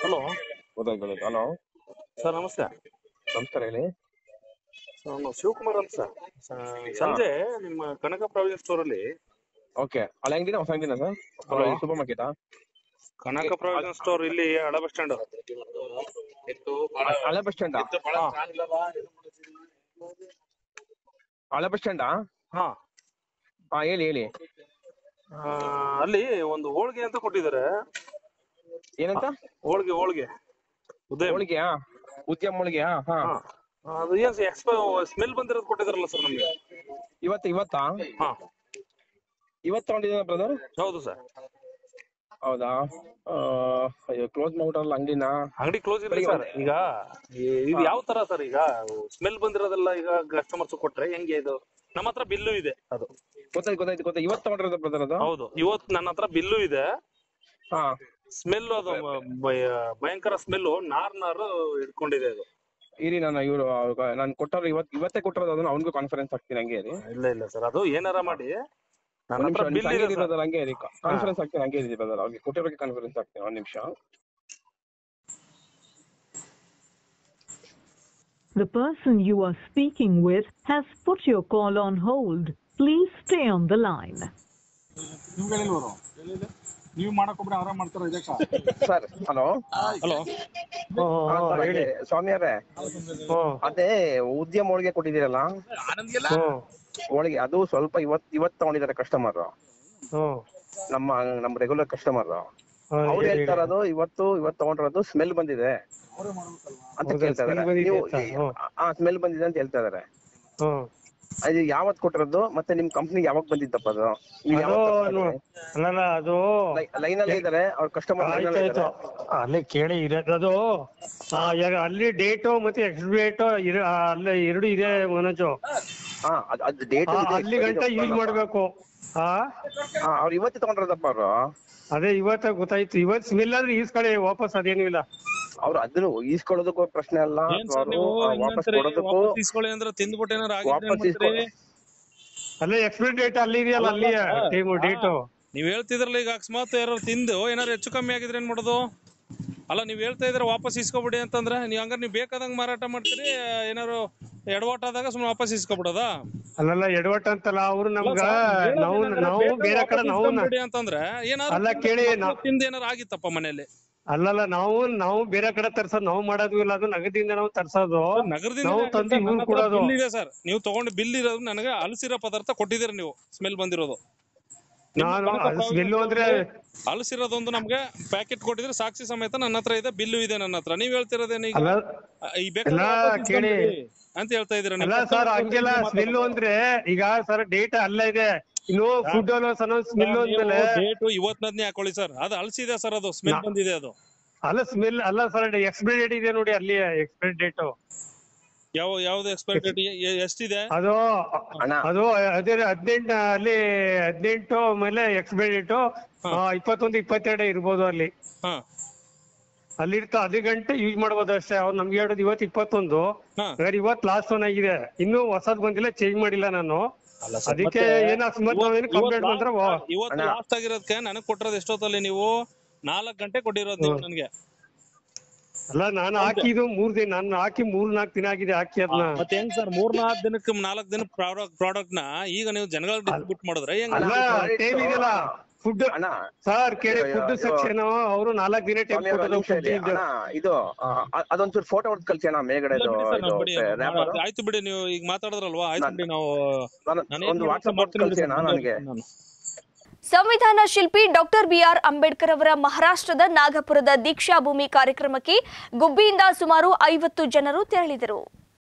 ಹಲೋ ಗೊತ್ತಾಯ್ತು ಗೊತ್ತಾಯ್ತು ಹಲೋ ಸರ್ ನಮಸ್ತೆ ನಮಸ್ಕಾರ ಹೇಳಿ ಸರ್ ನಾನು ಶಿವಕುಮಾರ್ ಅಂತ ಸರ್ ಸ- ಸಂಜೆ ನಿಮ್ಮ ಕನಕ ಪ್ರಾವಿಷನ್ ಸ್ಟೋರ್ ಅಲ್ಲಿ ಓಕೆ ಹಳೆ ಅಂಗಡಿನ ಹೊಸ ಅಂಗಡಿನ ಸರ್ Hello. ಸೂಪರ್ ಮಾರ್ಕೆಟಾ ಕನಕ ಪ್ರಾವಿಷನ್ ಸ್ಟೋರ್ ಇಲ್ಲಿ ಹಳೆ ಬಸ್ ಸ್ಟ್ಯಾಂಡ್ ಹಳೆ ಬಸ್ ಸ್ಟ್ಯಾಂಡಾ ಹಳೆ ಬಸ್ ಸ್ಟ್ಯಾಂಡಾ ಹಾ ಹಾ ಹೇಳಿ ಹೇಳಿ ಆ, ಅಲ್ಲಿ ಒಂದು ಹೋಳಿಗೆ ಅಂತ ಕೊಟ್ಟಿದ್ದಾರೆ ಏನಂತ ಹೋಳಿಗೆ ಹೋಳಿಗೆ ಉದಯ ಹೋಳಿಗೆಯಾ ಉದ್ಯಮ ಹೋಳಿಗೆಯಾ ಹಾ ಅದು ಏನ್ ಎಕ್ಸ್ಪ ಸ್ಮೆಲ್ ಬಂದಿರೋದು ಕೊಟ್ಟಿದಾರಲ್ಲ ಸರ್ ನಮ್ಗೆ ಇವತ್ತು ಇವತ್ತಾ ಹಾ ಇವತ್ತು ತಗೊಂಡಿದ್ದೀನ ಬ್ರದರ್ ಹೌದು ಸರ್ ಹೌದಾ ಆ, ಅಯ್ಯೋ ಕ್ಲೋಸ್ ಮಾಡ್ಬಿಟ್ರಲ್ಲ ಅಂಗಡಿನ ಅಂಗಡಿ ಕ್ಲೋಸ್ ಇಲ್ಲ ಸರ್ ಈಗ ಈ- ಇದು ಯಾವ ತರ ಸರ್ ಈಗ ಸ್ಮೆಲ್ ಬಂದಿರೋದೆಲ್ಲ ಈಗ ಕಸ್ಟಮರ್ಸ್ ಕೊಟ್ರೆ ಹೆಂಗೆ ಇದು ನಮ್ಮ ಹತ್ರ ಬಿಲ್ಲು ಇದೆ ಅದು ಗೊತ್ತಾಯ್ತು ಗೊತ್ತಾಯ್ತು ಗೊತ್ತಾಯ್ತು ಇವತ್ತು ತಗೊಂಡಿರೋದು ಬ್ರದರ್ ಅದು ಹೌದು ಇವತ್ತು ನನ್ನ ಹತ್ರ ಬಿಲ್ಲು ಇದೆ ಹಾ ಸ್ಮೆಲ್ ಅದು ಭಯ- ಭಯಂಕರ ಸ್ಮೆಲ್ ನಾರ್ ನಾರು ಹಿಡ್ಕೊಂಡಿದೆ ಅದು ಇರಿ ನಾನು ಇವರು ನಾನು ಕೊಟ್ಟರು ಇವತ್ತು ಇವತ್ತೇ ಕೊಟ್ಟಿರೋದು ಅದನ್ನ ಅವ್ನಿಗೂ ಕಾನ್ಫರೆನ್ಸ್ ಆಗ್ತೀನಿ ಹಂಗೆ ಇರಿ ಇಲ್ಲ ಇಲ್ಲ ಸರ್ ಅದು ಏನಾರ ಮಾಡಿ ನನ್ನ ಒಂದ್ ನಿಮಿಷ ಹತ್ರ ಬಿಲ್ ಇದೆ ಇರೋದಲ್ಲ ಸರ್. ಹಂಗೆ ಇರಿ ಕಾನ್ಫರೆನ್ಸ್ ಆಗ್ತೀನಿ ಹಂಗೆ ಇರಿ ಬ್ರದರ್ ಅವ್ರಿಗೆ ಕೊಟ್ಟಿರೋಕೆ ಕಾನ್ಫರೆನ್ಸ್ ಆಗ್ತೀನಿ ಒಂದ್ ನಿಮಿಷ The person you are speaking with has put your call on hold. Please stay on the line. ನಿಮ್ಗೆ ಹೇಳಿಲ್ವರು ನೀವು ಮಾಡಕ್ ಹೋಗ್ಬಿಟ್ಟು ಆರಾಮ್ ಮಾಡ್ತಾರ ಇದಕ್ಕ ಸರ್ ಹಲೋ ಹಲೋ ಹೇಳಿ ಸ್ವಾಮಿ ಅವರೇ ಅದೇ ಉದ್ಯಮ ಹೋಳಿಗೆ ಕೊಟ್ಟಿದ್ದೀರಲ್ಲ ಹೋಳಿಗೆ ಅದು ಸ್ವಲ್ಪ ಇವತ್ ಇವತ್ ತಗೊಂಡಿದ್ದಾರೆ ಕಸ್ಟಮರ್ ನಮ್ಮ ನಮ್ಮ ರೆಗ್ಯುಲರ್ ಕಸ್ಟಮರ್ ಅವ್ರು ಹೇಳ್ತಾ ಇರೋದು ಇವತ್ತು ಇವತ್ತು ತಗೊಂಡಿರೋದು ಸ್ಮೆಲ್ ಬಂದಿದೆ ಅಂತ ಕೇಳ್ತಾ ಇದಾರೆ ನೀವು ಆ ಸ್ಮೆಲ್ ಬಂದಿದೆ ಅಂತ ಹೇಳ್ತಾ ಇದಾರೆ ಅದು ಯಾವತ್ ಕೊಟ್ಟಿರೋದು ಮತ್ತೆ ನಿಮ್ ಕಂಪ್ನಿ ಯಾವಾಗ ಬಂದಿದ್ದಪ್ಪ ಅದು ನೀವು ಅಲ್ಲಲ್ಲ ಅದು ಲೈನ್ ಅಲ್ಲಿ ಇದಾರೆ ಅವ್ರ ಕಸ್ಟಮರ್ ಲೈನ್ ಅಲ್ಲಿ ಆಯ್ತಾಯ್ತು ಇದಾರೆ ಅಲ್ಲಿ ಕೇಳಿ ಇರೋದು ಆ, ಈಗ ಅಲ್ಲಿ ಡೇಟು ಮತ್ತೆ ಎಕ್ಸ್ಪೈರಿ ಡೇಟ್ ಅಲ್ಲ ಎರಡು ಇದೆ ಮನೋಜು ಹಾ ಅದ್ ಅದ್ ಡೇಟ್ ಆ, ಅಲ್ಲಿ ಗಂಟ ಯೂಸ್ ಮಾಡ್ಬೇಕು ಹಾ ಅವ್ರು ಇವತ್ತು ತಗೊಂಡಿರೋದಪ್ಪ ಅವರು ಅದೇ ಇವತ್ತ ಗೊತ್ತಾಯ್ತು ಇವತ್ ಸ್ಮೆಲ್ ಆದ್ರೆ ಈಸ್ಕಡೆ ವಾಪಸ್ ಅದೇನು ಇಲ್ಲ ಅವ್ರು ಅದನ್ನು ಈಸ್ಕೊಳ್ಳೋದಕ್ಕೂ ಪ್ರಶ್ನೆ ಅಲ್ಲ ಏನ್ ಅಥವಾ ಸರ್ ನೀವು ಅವ್ರು, ಆ, ವಾಪಸ್ ಹಿಂಗಂತೀರಿ? ಕೊಡೋದಕ್ಕೂ ವಾಪಸ್ ಇಸ್ಕೊಳ್ಳಿ ಅಂದ್ರೆ ತಿಂದ್ಬಿಟ್ಟು ಏನಾರ ಆಗಿದ್ರೆ ಏನ್ ವಾಪಸ್ ಮಾಡ್ತೀರಿ? ಅಲ್ಲೇ ಎಕ್ಸ್ಪೈರಿ ಡೇಟ್ ಅಲ್ಲಿ ಇದೆಯಲ್ಲ ಅಲ್ಲಿ ಟೈಮು ಡೇಟು ನೀವ್ ಹೇಳ್ತಿದ್ರಲ್ಲ ಈಗ ಅಕಸ್ಮಾತ್ ಯಾರು ತಿಂದು ಏನಾರು ಹೆಚ್ಚು ಕಮ್ಮಿ ಆಗಿದ್ರೆ ಏನ್ ಮಾಡೋದು ಅಲ್ಲ ನೀವ್ ಹೇಳ್ತಾ ಇದ್ರೆ ವಾಪಸ್ ಇಸ್ಕೊಬಿಡಿ ಅಂತಂದ್ರೆ ನೀವ್ ಹಂಗಾರೆ ನೀವ್ ಬೇಕಾದಂಗ್ ಮಾರಾಟ ಮಾಡ್ತೀರಿ ಏನಾರು ಎಡವಟ್ಟಾದಾಗ ಸುಮ್ನೆ ವಾಪಸ್ ಇಸ್ಕೊಬಿಡೋದಾ ಅಲ್ಲಲ್ಲ ಎಡವಟ್ ಅಂತಲ್ಲ ಅವ್ರು ನಮ್ಗ ಅಲ್ಲ ಸರ್, ನಾವು ಹೇಳೋದು ನಾವು ಏನಾದ್ರು ಬೇರೆ ಕಡೆ ವಾಪಸ್ ನಾವು ಇಸ್ಕೊಂಬಿಡಿ ಅಂತಂದ್ರೆ ಏನಾದ್ರು ಅಲ್ಲ ಕೇಳಿ ತಿಂದು ನಾ- ತಿಂದು ಏನಾರು ಆಗಿತ್ತಪ್ಪ ಮನೇಲಿ ಅಲ್ಲಲ್ಲ ನಾವು ನಾವು ಬೇರೆ ಕಡೆ ತರ್ಸೋದು ನಾವು ಮಾಡೋದು ಇಲ್ಲ ಅದು ನಗದಿಂದ ನಾವು ತರ್ಸೋದು ನಗರದಿಂದ ನಾವು ತಂದು ಇವ್ರು ಕೊಡೋದು ಬಿಲ್ ಇದೆ ಸರ್ ನೀವು ತಗೊಂಡು ಬಿಲ್ ಇರೋದು ನನಗೆ ಅಲಸಿರೋ ಪದಾರ್ಥ ಕೊಟ್ಟಿದ್ದೀರಿ ನೀವು ಸ್ಮೆಲ್ ಬಂದಿರೋದು ನಾನು ಸ್ಮೆಲ್ಲು ಅಂದ್ರೆ ಅಲಸಿರೋದೊಂದು ನಮ್ಗೆ ಪ್ಯಾಕೆಟ್ ಕೊಟ್ಟಿದ್ರೆ ಸಾಕ್ಷಿ ಸಮೇತ ನನ್ನ ಹತ್ರ ಇದೆ ಬಿಲ್ಲು ಇದೆ ನನ್ನ ಹತ್ರ ನೀವ್ ಹೇಳ್ತಿರೋದೇನು ಈಗ ಅಲ್ಲ ಈ ಬೇಕಾದ್ರೆ ಎಲ್ಲ ವಾಪಸ್ ಕೇಳಿ. ಇಸ್ಕೊಂಬಿಡಿ ಅಂತ ಹೇಳ್ತಾ ಇದೀರ ಅಲ್ಲ ಸರ್ ಹಂಗೆಲ್ಲ ಸ್ಮೆಲ್ ಅಂದ್ರೆ ಈಗ ಸರ್ ಡೇಟ್ ಅಲ್ಲ ಇದೆ ಇನ್ನು ಫುಡ್ ಅನ್ನೋ ಸ್ಮೆಲ್ ಅಂದ್ಮೇಲೆ ಡೇಟು ಇವತ್ತಿನದ್ನೇ ಹಾಕೊಳ್ಳಿ ಸರ್ ಅದು ಅಲಸಿದೆ ಸರ್ ಅದು ಸ್ಮೆಲ್ ಬಂದಿದೆ ಅದು ಅಲ್ಲ ಸ್ಮೆಲ್ ಅಲ್ಲ ಸರ್ ಎಕ್ಸ್ಪೈರಿ ಡೇಟ್ ಇದೆ ನೋಡಿ ಅಲ್ಲಿ ಎಕ್ಸ್ಪೈರಿ ಡೇಟ್ ಯಾವ ಯಾವ್ದು ಎಕ್ಸ್ಪೈರ್ ಡೇಟ್ ಎಷ್ಟಿದೆ ಅದು ಅದು ಅದೇ ಹದಿನೆಂಟು ಅಲ್ಲಿ ಹದಿನೆಂಟು ಮೇಲೆ ಎಕ್ಸ್ಪೈರಿ ಡೇಟು ಇಪ್ಪತ್ತೊಂದು ಇಪ್ಪತ್ತೆರಡು ಇರ್ಬೋದು ಅಲ್ಲಿ ಹಾ ಅಲ್ಲಿ ಇರ್ತಾ ಅದೇ ಗಂಟೆ ಯೂಸ್ ಮಾಡ್ಬೋದು ಅಷ್ಟೇ ಅವ್ರು ನಮ್ಗೆ ಹೇಳೋದು ಇವತ್ತು ಇಪ್ಪತ್ತೊಂದು ಹಾಗಾದ್ರೆ ಇವತ್ತು ಲಾಸ್ಟ್ ಒನ್ ಆಗಿದೆ ಇನ್ನು ಹೊಸದ್ ಬಂದಿಲ್ಲ ಚೇಂಜ್ ಮಾಡಿಲ್ಲ ನಾನು ಅದಕ್ಕೆ ಏನ್ ಅಕಸ್ಮಾತ್ ನಾವೇನು ಕಂಪ್ಲೇಂಟ್ ಬಂದ್ರೆ ವಾ- ಇವತ್ತು ಲಾಸ್ಟ್ ಆಗಿರೋದಕ್ಕೆ ನನಗ್ ಕೊಟ್ಟಿರೋದು ಎಷ್ಟೊತ್ತಲ್ಲಿ ನೀವು ನಾಲ್ಕ್ ಗಂಟೆ ಕೊಟ್ಟಿರೋದು ನೀವು ನನ್ಗೆ ಅಲ್ಲ ನಾನು ಹಾಕಿದ್ದು ಮೂರ್ ದಿನ ನಾನು ಹಾಕಿ ಮೂರ್ ನಾಲ್ಕು ದಿನ ಆಗಿದೆ ಹಾಕಿ ಅದನ್ನ ಮತ್ತೆ ಹೆಂಗ್ ಸರ್ ಮೂರ್ ನಾಲ್ಕು ದಿನಕ್ಕೆ ನಾಲ್ಕು ದಿನ ಪ್ರಾಡಕ್ಟ್ ಪ್ರಾಡಕ್ಟ್ ನ ಈಗ ನೀವು ಜನಗಳಿಗೆ ಡಿಸ್ಟ್ರಿಬ್ಯೂಟ್ ಮಾಡಿದ್ರೆ ಹೆಂಗ್ ಅಲ್ಲ ಟೈಮ್ ಇದೆಯಲ್ಲ ಫುಡ್ ಸರ್ ಕೇಳಿ ಅಯ್ಯೋ, ಫುಡ್ ಅಯ್ಯೋ. ಸೆಕ್ಷನ್ ಅವರು ನಾಲ್ಕು ದಿನ ಟೈಮ್ ಸ್ವಾಮಿ ಅವ್ರೆ, ಒಂದ್ ನಿಮಿಷ ಇರಿ. ಅಣ್ಣ, ಇದು ಆ, ಅ- ಅದೊಂಚೂರು ಫೋಟೋ ಹೊಡೆದು ಕಳ್ಸಿ ಅಣ್ಣ ಮೇಲ್ಗಡೆ ಇಲ್ಲ ಬಿಡಿ ಸರ್, ನಾನ್ ಬಿಡಿ. ರ್ಯಾಪರ್ ಆಯ್ತು ಬಿಡಿ ನೀವು ಈಗ ಮಾತಾಡಿದ್ರಲ್ವಾ ಆಯ್ತು ಬಿಡಿ ನಾವು ನಾನ್ ಏನ್ ಒಂದು ಮಾಡ್ತೀನಿ ವಾಟ್ಸ್ಆಪ್ ಮಾಡ್ತೀನಿ ಬಿಡಿ ಕಳ್ಸಿ ಸರ್, ಅಣ್ಣ ನನಗೆ ನಾನು. ಸಂವಿಧಾನ ಶಿಲ್ಪಿ ಡಾಕ್ಟರ್ ಬಿಆರ್ ಅಂಬೇಡ್ಕರ್ ಅವರ ಮಹಾರಾಷ್ಟ್ರದ ನಾಗಪುರದ ದೀಕ್ಷಾ ಭೂಮಿ ಕಾರ್ಯಕ್ರಮಕ್ಕೆ ಗುಬ್ಬಿಯಿಂದ ಸುಮಾರು ಐವತ್ತು ಜನರು ತೆರಳಿದರು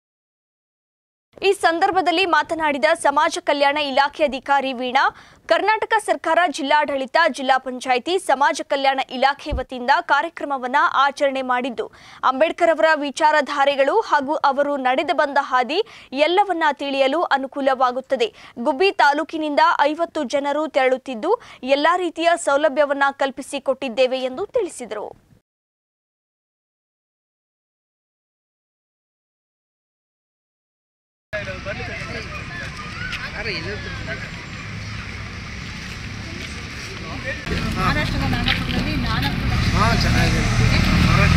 ಈ ಸಂದರ್ಭದಲ್ಲಿ ಮಾತನಾಡಿದ ಸಮಾಜ ಕಲ್ಯಾಣ ಇಲಾಖೆ ಅಧಿಕಾರಿ ವೀಣಾ ಕರ್ನಾಟಕ ಸರ್ಕಾರ ಜಿಲ್ಲಾಡಳಿತ ಜಿಲ್ಲಾ ಪಂಚಾಯಿತಿ ಸಮಾಜ ಕಲ್ಯಾಣ ಇಲಾಖೆ ವತಿಯಿಂದ ಕಾರ್ಯಕ್ರಮವನ್ನ ಆಚರಣೆ ಮಾಡಿದ್ದು ಅಂಬೇಡ್ಕರ್ ಅವರ ವಿಚಾರಧಾರೆಗಳು ಹಾಗೂ ಅವರು ನಡೆದು ಬಂದ ಹಾದಿ ಎಲ್ಲವನ್ನ ತಿಳಿಯಲು ಅನುಕೂಲವಾಗುತ್ತದೆ ಗುಬ್ಬಿ ತಾಲೂಕಿನಿಂದ ಐವತ್ತು ಜನರು ತೆರಳುತ್ತಿದ್ದು ಎಲ್ಲಾ ರೀತಿಯ ಸೌಲಭ್ಯವನ್ನ ಕಲ್ಪಿಸಿಕೊಟ್ಟಿದ್ದೇವೆ ಎಂದು ತಿಳಿಸಿದರು ಮಹಾರಾಷ್ಟ್ರದ ನಾಗಪುರದಲ್ಲಿ ನಾಲ್ಕು ಲಕ್ಷ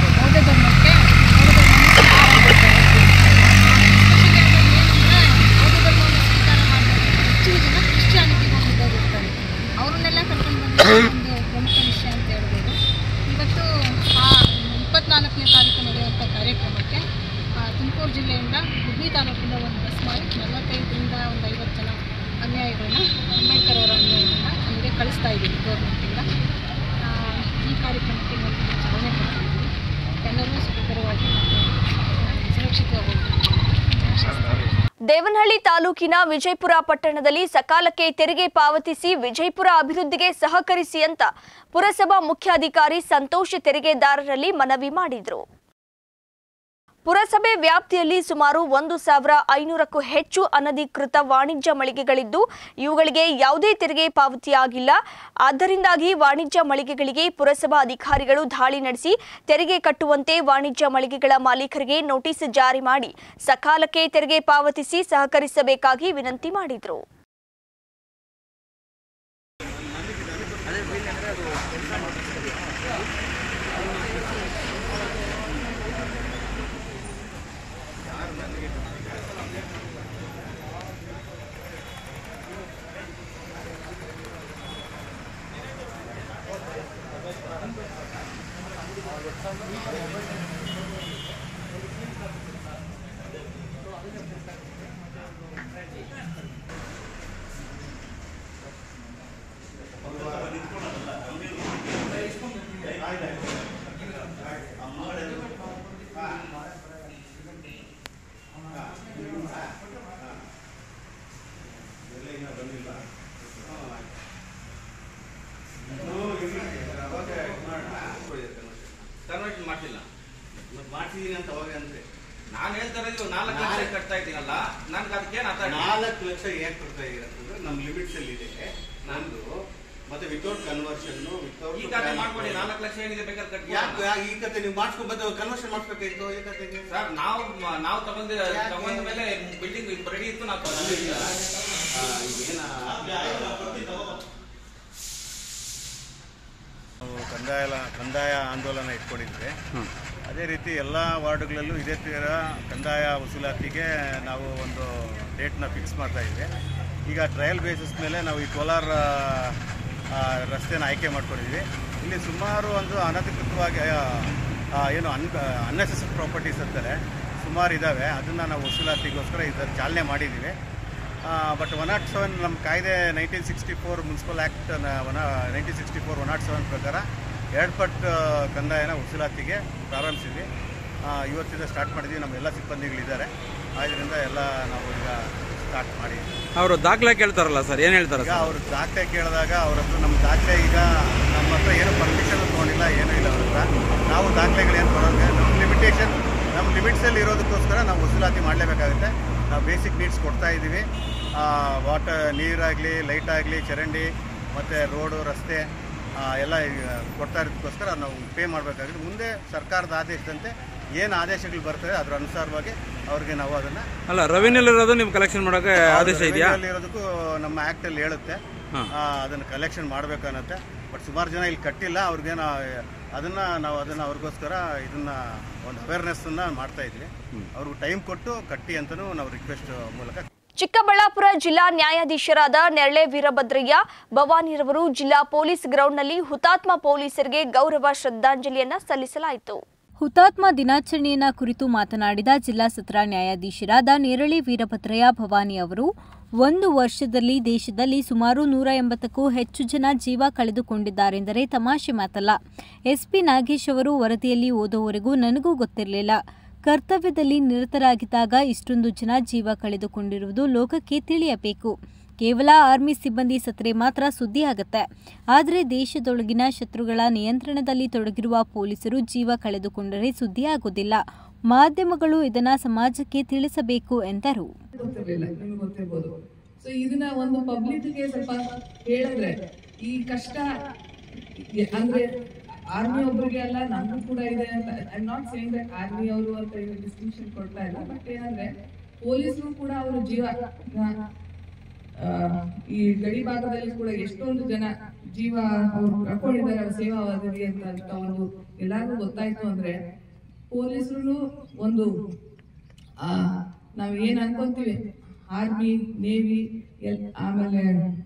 ದೇವನಹಳ್ಳಿ ತಾಲೂಕಿನ ವಿಜಯಪುರ ಪಟ್ಟಣದಲ್ಲಿ ಸಕಾಲಕ್ಕೆ ತೆರಿಗೆ ಪಾವತಿಸಿ ವಿಜಯಪುರ ಅಭಿವೃದ್ಧಿಗೆ ಸಹಕರಿಸಿ ಅಂತ ಪುರಸಭಾ ಮುಖ್ಯಾಧಿಕಾರಿ ಸಂತೋಷ್ ತೆರಿಗೆದಾರರಲ್ಲಿ ಮನವಿ ಮಾಡಿದರು ಪುರಸಭೆ ವ್ಯಾಪ್ತಿಯಲ್ಲಿ ಸುಮಾರು ಒಂದು ಸಾವಿರ ಐನೂರಕ್ಕೂ ಹೆಚ್ಚು ಅನಧಿಕೃತ ವಾಣಿಜ್ಯ ಮಳಿಗೆಗಳಿದ್ದು ಇವುಗಳಿಗೆ ಯಾವುದೇ ತೆರಿಗೆ ಪಾವತಿಯಾಗಿಲ್ಲ ಆದ್ದರಿಂದಾಗಿ ವಾಣಿಜ್ಯ ಮಳಿಗೆಗಳಿಗೆ ಪುರಸಭಾ ಅಧಿಕಾರಿಗಳು ದಾಳಿ ನಡೆಸಿ ತೆರಿಗೆ ಕಟ್ಟುವಂತೆ ವಾಣಿಜ್ಯ ಮಳಿಗೆಗಳ ಮಾಲೀಕರಿಗೆ ನೋಟಿಸ್ ಜಾರಿ ಮಾಡಿ ಸಕಾಲಕ್ಕೆ ತೆರಿಗೆ ಪಾವತಿಸಿ ಸಹಕರಿಸಬೇಕಾಗಿ ವಿನಂತಿ ಮಾಡಿದರು ಕನ್ವರ್ಟ್ ಮಾಡಿಲ್ಲ ಮತ್ತೆ ಮಾಡ್ತಿದೀನಿ ಅಂತ ಅವಾಗ ಅಂದ್ರೆ ನಾನು ಹೇಳ್ತಾ ಇರೋದು ನಾಲ್ಕು ಲಕ್ಷ ಕಟ್ತಾ ಇದ್ದೀನಲ್ಲ ನನ್ಗೆ ಅದಕ್ಕೇನು ಅರ್ಥ ನಾಲ್ಕು ಲಕ್ಷ ಏನ್ ಕೊಡ್ತಾ ಇದೀರ ಅಂತಂದ್ರೆ ನಮ್ಮ ಲಿಮಿಟ್ಸ್ ಅಲ್ಲಿ ಇದೆ ನಂದು ಮತ್ತೆ ವಿತೌಟ್ ಕನ್ವರ್ಷನ್ ವಿತೌಟ್ ಈ ಕತೆ ಮಾಡ್ಕೊಡಿ ನಾಲ್ಕು ಲಕ್ಷ ಏನಿದೆ ಬೇಕಾದ್ರೆ ಕಟ್ಟಿ ಯಾಕೆ ಯಾ- ಈ ಕತೆ ನೀವು ಮಾಡ್ಸ್ಕೊಂಡ್ ಬಂದು ಕನ್ವರ್ಷನ್ ಮಾಡಿಸ್ಬೇಕಾಯ್ತು ಈ ಕತೆಗೆ ಸರ್ ನಾವು ನಾವು ತಗೊಂಡ ತಗೊಂಡ ಮೇಲೆ ಬಿಲ್ಡಿಂಗ್ ರೆಡಿ ಇತ್ತು ನಾವು ತಗೊಂಡಿಲ್ಲ ನಾವು ಕಂದಾಯ ಕಂದಾಯ ಆಂದೋಲನ ಇಟ್ಕೊಂಡಿದ್ವಿ ಅದೇ ರೀತಿ ಎಲ್ಲ ವಾರ್ಡ್ಗಳಲ್ಲೂ ಇದೇ ತೀರ ಕಂದಾಯ ವಸೂಲಾತಿಗೆ ನಾವು ಒಂದು ಡೇಟ್ನ ಫಿಕ್ಸ್ ಮಾಡ್ತಾ ಇದ್ವಿ ಈಗ ಟ್ರಯಲ್ ಬೇಸಿಸ್ ಮೇಲೆ ನಾವು ಈ ಕೋಲಾರ ಆ, ರಸ್ತೆನ ಆಯ್ಕೆ ಮಾಡ್ಕೊಂಡಿದ್ವಿ ಇಲ್ಲಿ ಸುಮಾರು ಒಂದು ಅನಧಿಕೃತವಾಗಿ ಆ, ಆ, ಏನು ಅನ್ ಅನ್ನೆಸೆಸರಿ ಪ್ರಾಪರ್ಟೀಸ್ ಅಂತಾರೆ ಸುಮಾರು ಇದ್ದಾವೆ ಅದನ್ನು ನಾವು ವಸೂಲಾತಿಗೋಸ್ಕರ ಇದರ ಚಾಲನೆ ಮಾಡಿದ್ದೀವಿ ಬಟ್ ಒನ್ ನಾಟ್ ಸೆವೆನ್ ನಮ್ಮ ಕಾಯ್ದೆ nineteen sixty four municipal act one nineteen sixty four one nought seven ಪ್ರಕಾರ ಎರಡು ಪಟ್ಟು ಕಂದಾಯನ ವಸೂಲಾತಿಗೆ ಪ್ರಾರಂಭಿಸಿದ್ವಿ ಆ, ಇವತ್ತಿಂದ ಸ್ಟಾರ್ಟ್ ಮಾಡಿದ್ವಿ ನಮ್ಮ ಎಲ್ಲ ಸಿಬ್ಬಂದಿಗಳಿದ್ದಾರೆ ಆದ್ದರಿಂದ ಎಲ್ಲ ನಾವು ಈಗ ಸ್ಟಾರ್ಟ್ ಮಾಡಿದ್ವಿ ಅವರು ದಾಖಲೆ ಕೇಳ್ತಾರಲ್ಲ ಸರ್ ಏನ್ ಹೇಳ್ತಾರೆ ಈಗ ಸರ್ ಅವ್ರು ದಾಖಲೆ ಕೇಳಿದಾಗ ಅವ್ರ ಹತ್ರ ನಮ್ಮ ದಾಖಲೆ ಈಗ ನಮ್ಮ ಹತ್ರ ಏನು ಪರ್ಮಿಷನ್ ತೊಗೊಂಡಿಲ್ಲ ಏನೂ ಇಲ್ಲ ಅವ್ರ ಹತ್ರ ನಾವು ದಾಖಲೆಗಳೇನು ಕೊಡೋಂಗೆ ನಮ್ಮ ಲಿಮಿಟೇಷನ್ ನಮ್ಮ ಲಿಮಿಟ್ಸಲ್ಲಿ ಇರೋದಕ್ಕೋಸ್ಕರ ನಾವು ವಸೂಲಾತಿ ಮಾಡಲೇಬೇಕಾಗುತ್ತೆ ನಾವು ಬೇಸಿಕ್ ನೀಡ್ಸ್ ಕೊಡ್ತಾ ಇದ್ದೀವಿ ವಾಟರ್ ನೀರಾಗಲಿ ಲೈಟ್ ಆಗಲಿ ಚರಂಡಿ ಮತ್ತು ರೋಡು ರಸ್ತೆ ಆ, ಎಲ್ಲ ಈಗ ಕೊಡ್ತಾ ಇರೋದಕ್ಕೋಸ್ಕರ ನಾವು ಪೇ ಮಾಡಬೇಕಾಗುತ್ತೆ ಮುಂದೆ ಸರ್ಕಾರದ ಆದೇಶದಂತೆ ಏನು ಆದೇಶಗಳು ಬರ್ತದೆ ಅದ್ರ ಅನುಸಾರವಾಗಿ ಅವ್ರಿಗೆ ನಾವು ಅದನ್ನು ಅಲ್ಲ ರೆವಿನ್ಯೂ ಇರೋದು ನೀವು ಕಲೆಕ್ಷನ್ ಮಾಡೋಕೆ ಆದೇಶ ಇದೆಯಾ revenue ಇರೋದಕ್ಕೂ ನಮ್ಮ ಆಕ್ಟ್ ಅಲ್ಲಿ ಹೇಳುತ್ತೆ ಹಾ. ಆ, ಅದನ್ನ ಕಲೆಕ್ಷನ್ ಮಾಡ್ಬೇಕನ್ನತ್ತೆ ಬಟ್ ಸುಮಾರು ಜನ ಇಲ್ಲಿ ಕಟ್ಟಿಲ್ಲ ಅವ್ರಿಗೇನ ಅದನ್ನ ನಾವು ಅದನ್ನ ಅವ್ರಿಗೋಸ್ಕರ ಇದನ್ನ ಒಂದು ಅವೇರ್ನೆಸ್ ಅನ್ನ ಮಾಡ್ತಾ ಇದ್ವಿ ಅವ್ರಿಗೆ ಟೈಮ್ ಕೊಟ್ಟು ಕಟ್ಟಿ ಅಂತಲೂ ನಾವು ರಿಕ್ವೆಸ್ಟ್ ಮೂಲಕ ಚಿಕ್ಕಬಳ್ಳಾಪುರ ಜಿಲ್ಲಾ ನ್ಯಾಯಾಧೀಶರಾದ ನೆರಳೆ ವೀರಭದ್ರಯ್ಯ ಭವಾನಿರವರು ಜಿಲ್ಲಾ ಪೊಲೀಸ್ ಗ್ರೌಂಡ್ನಲ್ಲಿ ಹುತಾತ್ಮ ಪೊಲೀಸರಿಗೆ ಗೌರವ ಶ್ರದ್ಧಾಂಜಲಿಯನ್ನ ಸಲ್ಲಿಸಲಾಯಿತು ಹುತಾತ್ಮ ದಿನಾಚರಣೆಯನ್ನ ಕುರಿತು ಮಾತನಾಡಿದ ಜಿಲ್ಲಾ ಸತ್ರ ನ್ಯಾಯಾಧೀಶರಾದ ನೇರಳಿ ವೀರಭದ್ರಯ್ಯ ಭವಾನಿ ಅವರು ಒಂದು ವರ್ಷದಲ್ಲಿ ದೇಶದಲ್ಲಿ ಸುಮಾರು ನೂರ ಎಂಬತ್ತಕ್ಕೂ ಹೆಚ್ಚು ಜನ ಜೀವ ಕಳೆದುಕೊಂಡಿದ್ದಾರೆಂದರೆ ತಮಾಷೆ ಮಾತಲ್ಲ ಎಸ್ಪಿ ನಾಗೇಶ್ ಅವರು ವರದಿಯಲ್ಲಿ ಓದುವವರೆಗೂ ನನಗೂ ಗೊತ್ತಿರಲಿಲ್ಲ ಕರ್ತವ್ಯದಲ್ಲಿ ನಿರತರಾಗಿದ್ದಾಗ ಇಷ್ಟೊಂದು ಜನ ಜೀವ ಕಳೆದುಕೊಂಡಿರುವುದು ಲೋಕಕ್ಕೆ ತಿಳಿಯಬೇಕು ಕೇವಲ ಆರ್ಮಿ ಸಿಬ್ಬಂದಿ ಸತ್ರೆ ಮಾತ್ರ ಸುದ್ದಿ ಆಗತ್ತೆ ಆದರೆ ದೇಶದೊಳಗಿನ ಶತ್ರುಗಳ ನಿಯಂತ್ರಣದಲ್ಲಿ ತೊಡಗಿರುವ ಪೊಲೀಸರು ಜೀವ ಕಳೆದುಕೊಂಡರೆ ಸುದ್ದಿ ಆಗೋದಿಲ್ಲ ಮಾಧ್ಯಮಗಳು ಇದನ್ನ ಸಮಾಜಕ್ಕೆ ತಿಳಿಸಬೇಕು ಎಂದರು ಗೊತ್ತಿರಲಿಲ್ಲ ನಿಮ್ಗೆ ಗೊತ್ತಿರ್ಬೋದು ಸೊ ಇದನ್ನ ಒಂದು ಪಬ್ಲಿಕ್ಗೆ ಸ್ವಲ್ಪ ಹೇಳಿದ್ರೆ ಈ ಕಷ್ಟ ಎ- ಅಂದ್ರೆ ಆರ್ಮಿ ಒಬ್ರಿಗೆ ಅಲ್ಲ ನಮಗೂ ಕೂಡ ಇದೆ ಅಂತ I not saying that army ಅವರು ಅಂತ ಏನು ಡಿಸ್ಟಿಂಕ್ಷನ್ ಕೊಡ್ತಾ ಇಲ್ಲ ಬಟ್ ಏನಂದ್ರೆ ಪೊಲೀಸರು ಕೂಡ ಅವರು ಜೀವ ಆ, ಈ ಗಡಿ ಭಾಗದಲ್ಲಿ ಕೂಡ ಎಷ್ಟೊಂದು ಜನ ಜೀವ ಅವರು ಕಳ್ಕೊಂಡಿದ್ದಾರೆ ಅವ್ರ ಸೇವಾ ಅವಧಿ ಅಂತ ಅಂತ ಒಂದು ಎಲ್ಲಾರ್ಗೂ ಗೊತ್ತಾಯ್ತು ಅಂದ್ರೆ ಪೊಲೀಸರು ಒಂದು ಆ ನಾವ್ ಏನ್ ಅನ್ಕೊಂತೀವಿ ಆರ್ಮಿ ನೇವಿ ಎಲ್ ಆಮೇಲೆ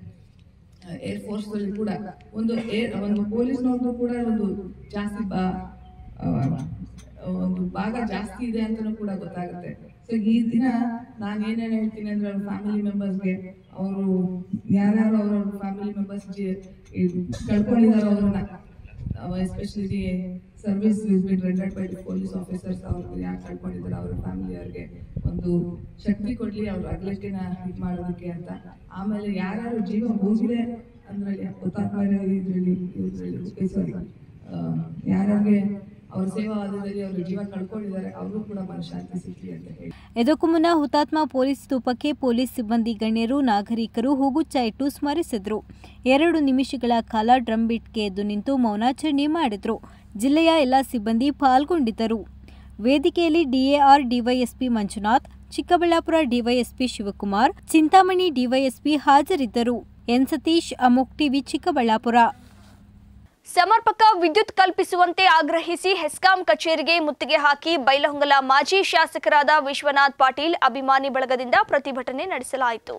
ಏರ್ ಫೋರ್ಸ್ ಅಲ್ಲಿ ಕೂಡ ಒಂದು ಏರ್ ಒಂದು ಪೊಲೀಸ್ನವ್ರದ್ದು ಕೂಡ ಒಂದು ಜಾಸ್ತಿ ಬಾ ಆ, ಒಂದು ಭಾಗ ಜಾಸ್ತಿ ಇದೆ ಅಂತಲೂ ಕೂಡ ಗೊತ್ತಾಗುತ್ತೆ ಸೊ ಈ ದಿನ ನಾನು ಏನೇನು ಹೇಳ್ತೀನಿ ಅಂದ್ರೆ ಅವ್ರ ಫ್ಯಾಮಿಲಿ ಮೆಂಬರ್ಸ್ಗೆ ಅವರು ಯಾರ್ಯಾರು ಅವ್ರವ್ರ ಫ್ಯಾಮಿಲಿ ಮೆಂಬರ್ಸ್ ಕಳ್ಕೊಂಡಿದಾರೋ ಅವ್ರನ್ನ especially service is been rendered by the police officers ಅವ್ರಿಗೆ ಯಾಕೆ ಕಳ್ಕೊಂಡಿದ್ದಾರೆ ಅವ್ರ ಫ್ಯಾಮಿಲಿಯವ್ರಿಗೆ ಒಂದು ಶಕ್ತಿ ಕೊಡ್ಲಿ ಅವ್ರ ಅಗಲಕ್ಕಿನ ಇದು ಮಾಡೋದಕ್ಕೆ ಅಂತ ಆಮೇಲೆ ಯಾರ್ಯಾರು ಜೀವ ಹೋಗಿದೆ ಅಂದ್ರಲ್ಲಿ ಹುತಾತ್ಮರ ಇದ್ರಲ್ಲಿ ಇದ್ರಲ್ಲಿ ಸಾರಿ ಯಾರ್ಯಾರಿಗೆ ಅವ್ರ ಸೇವಾವಾದದಲ್ಲಿ ಅವ್ರ ಜೀವ ಕಳ್ಕೊಂಡಿದ್ದಾರೆ ಅವ್ರಿಗೂ ಕೂಡ ಮನಃಶಾಂತಿ ಸಿಗ್ಲಿ ಅಂತ ಹೇಳಿ ಇದಕ್ಕೂ ಮುನ್ನ ಹುತಾತ್ಮ ಪೊಲೀಸ್ ಸ್ತೂಪಕ್ಕೆ ಪೊಲೀಸ್ ಸಿಬ್ಬಂದಿ ಗಣ್ಯರು ನಾಗರಿಕರು ಹೂಗುಚ್ಚ ಇಟ್ಟು ಸ್ಮರಿಸಿದ್ರು ಎರಡು ನಿಮಿಷಗಳ ಕಾಲ ಡ್ರಮ್ ಬಿಟ್ಗೆ ಎದ್ದು ನಿಂತು ಮೌನಾಚರಣೆ ಮಾಡಿದ್ರು ಜಿಲ್ಲೆಯ ಎಲ್ಲ ಸಿಬ್ಬಂದಿ ಪಾಲ್ಗೊಂಡಿದ್ದರು ವೇದಿಕೆಯಲ್ಲಿ DAR DYSP Manjunath Chikkaballapur DYSP Shivakumar Chintamani DYSP ಹಾಜರಿದ್ದರು ಎನ್ ಸತೀಶ್ ಅಮೋಕ್ ಟಿವಿ ಚಿಕ್ಕಬಳ್ಳಾಪುರ ಸಮರ್ಪಕ ವಿದ್ಯುತ್ ಕಲ್ಪಿಸುವಂತೆ ಆಗ್ರಹಿಸಿ ಹೆಸ್ಕಾಂ ಕಚೇರಿಗೆ ಮುತ್ತಿಗೆ ಹಾಕಿ ಬೈಲಹೊಂಗಲ ಮಾಜಿ ಶಾಸಕರಾದ ವಿಶ್ವನಾಥ್ ಪಾಟೀಲ್ ಅಭಿಮಾನಿ ಬಳಗದಿಂದ ಪ್ರತಿಭಟನೆ ನಡೆಸಲಾಯಿತು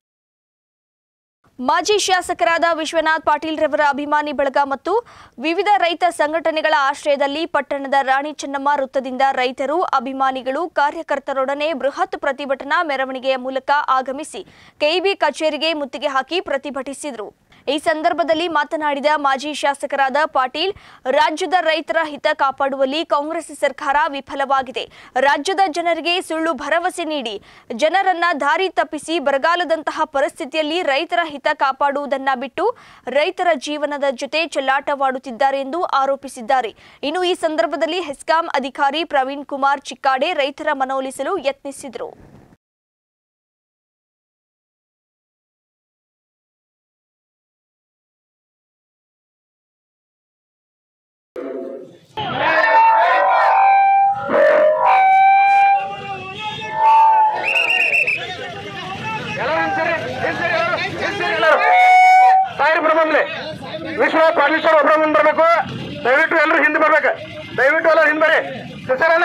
ಮಾಜಿ ಶಾಸಕರಾದ ವಿಶ್ವನಾಥ್ ಪಾಟೀಲ್ ರವರ ಅಭಿಮಾನಿ ಬಳಗ ಮತ್ತು ವಿವಿಧ ರೈತ ಸಂಘಟನೆಗಳ ಆಶ್ರಯದಲ್ಲಿ ಪಟ್ಟಣದ ರಾಣಿ ಚೆನ್ನಮ್ಮ ವೃತ್ತದಿಂದ ರೈತರು ಅಭಿಮಾನಿಗಳು ಕಾರ್ಯಕರ್ತರೊಡನೆ ಬೃಹತ್ ಪ್ರತಿಭಟನಾ ಮೆರವಣಿಗೆಯ ಮೂಲಕ ಆಗಮಿಸಿ ಕೆಇಬಿ ಕಚೇರಿಗೆ ಮುತ್ತಿಗೆ ಹಾಕಿ ಪ್ರತಿಭಟಿಸಿದರು ಈ ಸಂದರ್ಭದಲ್ಲಿ ಮಾತನಾಡಿದ ಮಾಜಿ ಶಾಸಕರಾದ ಪಾಟೀಲ್ ರಾಜ್ಯದ ರೈತರ ಹಿತ ಕಾಪಾಡುವಲ್ಲಿ ಕಾಂಗ್ರೆಸ್ ಸರ್ಕಾರ ವಿಫಲವಾಗಿದೆ ರಾಜ್ಯದ ಜನರಿಗೆ ಸುಳ್ಳು ಭರವಸೆ ನೀಡಿ ಜನರನ್ನ ದಾರಿ ತಪ್ಪಿಸಿ ಬರಗಾಲದಂತಹ ಪರಿಸ್ಥಿತಿಯಲ್ಲಿ ರೈತರ ಹಿತ ಕಾಪಾಡುವುದನ್ನ ಬಿಟ್ಟು ರೈತರ ಜೀವನದ ಜೊತೆ ಚೆಲ್ಲಾಟವಾಡುತ್ತಿದ್ದಾರೆ ಎಂದು ಆರೋಪಿಸಿದ್ದಾರೆ ಇನ್ನು ಈ ಸಂದರ್ಭದಲ್ಲಿ ಹೆಸ್ಕಾಂ ಅಧಿಕಾರಿ ಪ್ರವೀಣ್ ಕುಮಾರ್ ಚಿಕ್ಕಾಡೆ ರೈತರ ಮನವೊಲಿಸಲು ಯತ್ನಿಸಿದರು ತಾಯಿರ್ ಬರ್ಬಂದ್ಲಿ ವಿಶ್ವನಾಥ್ ಪಾಟೀಲ್ ಸರ್ ಒಬ್ಬರ ಮುಂದೆ ಬರ್ಬೇಕು ದಯವಿಟ್ಟು ಎಲ್ಲರೂ ಹಿಂದೆ ಬರ್ಬೇಕು ದಯವಿಟ್ಟು ಎಲ್ಲರೂ ಹಿಂದೆ ಬರ್ರಿ ಸರಣ್ಣ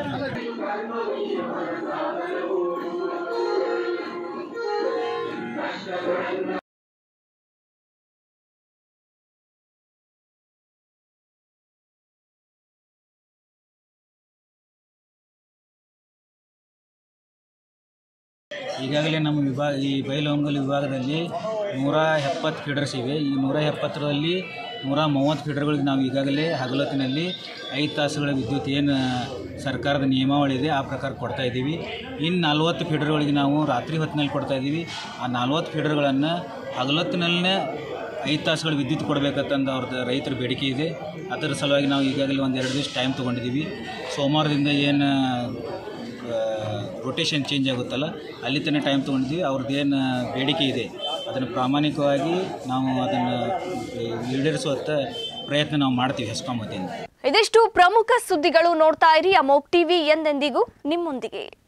ಈಗಾಗಲೇ ನಮ್ಮ ವಿಭಾಗ ಈ ಬೈಲಹೊಂಗಲ ವಿಭಾಗದಲ್ಲಿ ನೂರ ಎಪ್ಪತ್ತು ಫೀಡರ್ಸ್ ಇವೆ ಈ ನೂರ ಎಪ್ಪತ್ತರಲ್ಲಿ ನೂರ ಮೂವತ್ತು ಫೀಡರ್ಗಳಿಗೆ ನಾವು ಈಗಾಗಲೇ ಹಗಲೊತ್ತಿನಲ್ಲಿ ಐದು ತಾಸುಗಳ ವಿದ್ಯುತ್ ಏನು ಸರ್ಕಾರದ ನಿಯಮಾವಳಿ ಇದೆ ಆ ಪ್ರಕಾರ ಕೊಡ್ತಾ ಇದ್ದೀವಿ ಇನ್ನು ನಲ್ವತ್ತು ಫೀಡರ್ಗಳಿಗೆ ನಾವು ರಾತ್ರಿ ಹೊತ್ತಿನಲ್ಲಿ ಕೊಡ್ತಾ ಇದ್ದೀವಿ ಆ ನಲ್ವತ್ತು ಫೀಡರ್ಗಳನ್ನು ಹಗಲೊತ್ತಿನಲ್ಲೇ ಐದು ತಾಸುಗಳ ವಿದ್ಯುತ್ ಕೊಡಬೇಕಂತಂದು ಅವ್ರದ್ದು ರೈತರ ಬೇಡಿಕೆ ಇದೆ ಅದರ ಸಲುವಾಗಿ ನಾವು ಈಗಾಗಲೇ ಒಂದು ಎರಡು ದಿವಸ ಟೈಮ್ ತೊಗೊಂಡಿದ್ದೀವಿ ಸೋಮವಾರದಿಂದ ಏನು ರೊಟೇಷನ್ ಚೇಂಜ್ ಆಗುತ್ತಲ್ಲ ಅಲ್ಲಿ ತನಕ ಟೈಮ್ ತೊಗೊಂಡಿದ್ದೀವಿ ಅವ್ರದ್ದು ಏನು ಬೇಡಿಕೆ ಇದೆ ಅದನ್ನು ಪ್ರಾಮಾಣಿಕವಾಗಿ ನಾವು ಅದನ್ನು ಈಡೇರಿಸುವಂಥ ಪ್ರಯತ್ನ ನಾವು ಮಾಡ್ತೀವಿ ಹೆಸ್ಕಾಂ ವತಿಯಿಂದ ಇದಿಷ್ಟು ಪ್ರಮುಖ ಸುದ್ದಿಗಳು ನೋಡ್ತಾ ಇರಿ ಅಮೋಕ್ ಟಿವಿ ಎಂದೆಂದಿಗೂ ನಿಮ್ಮೊಂದಿಗೆ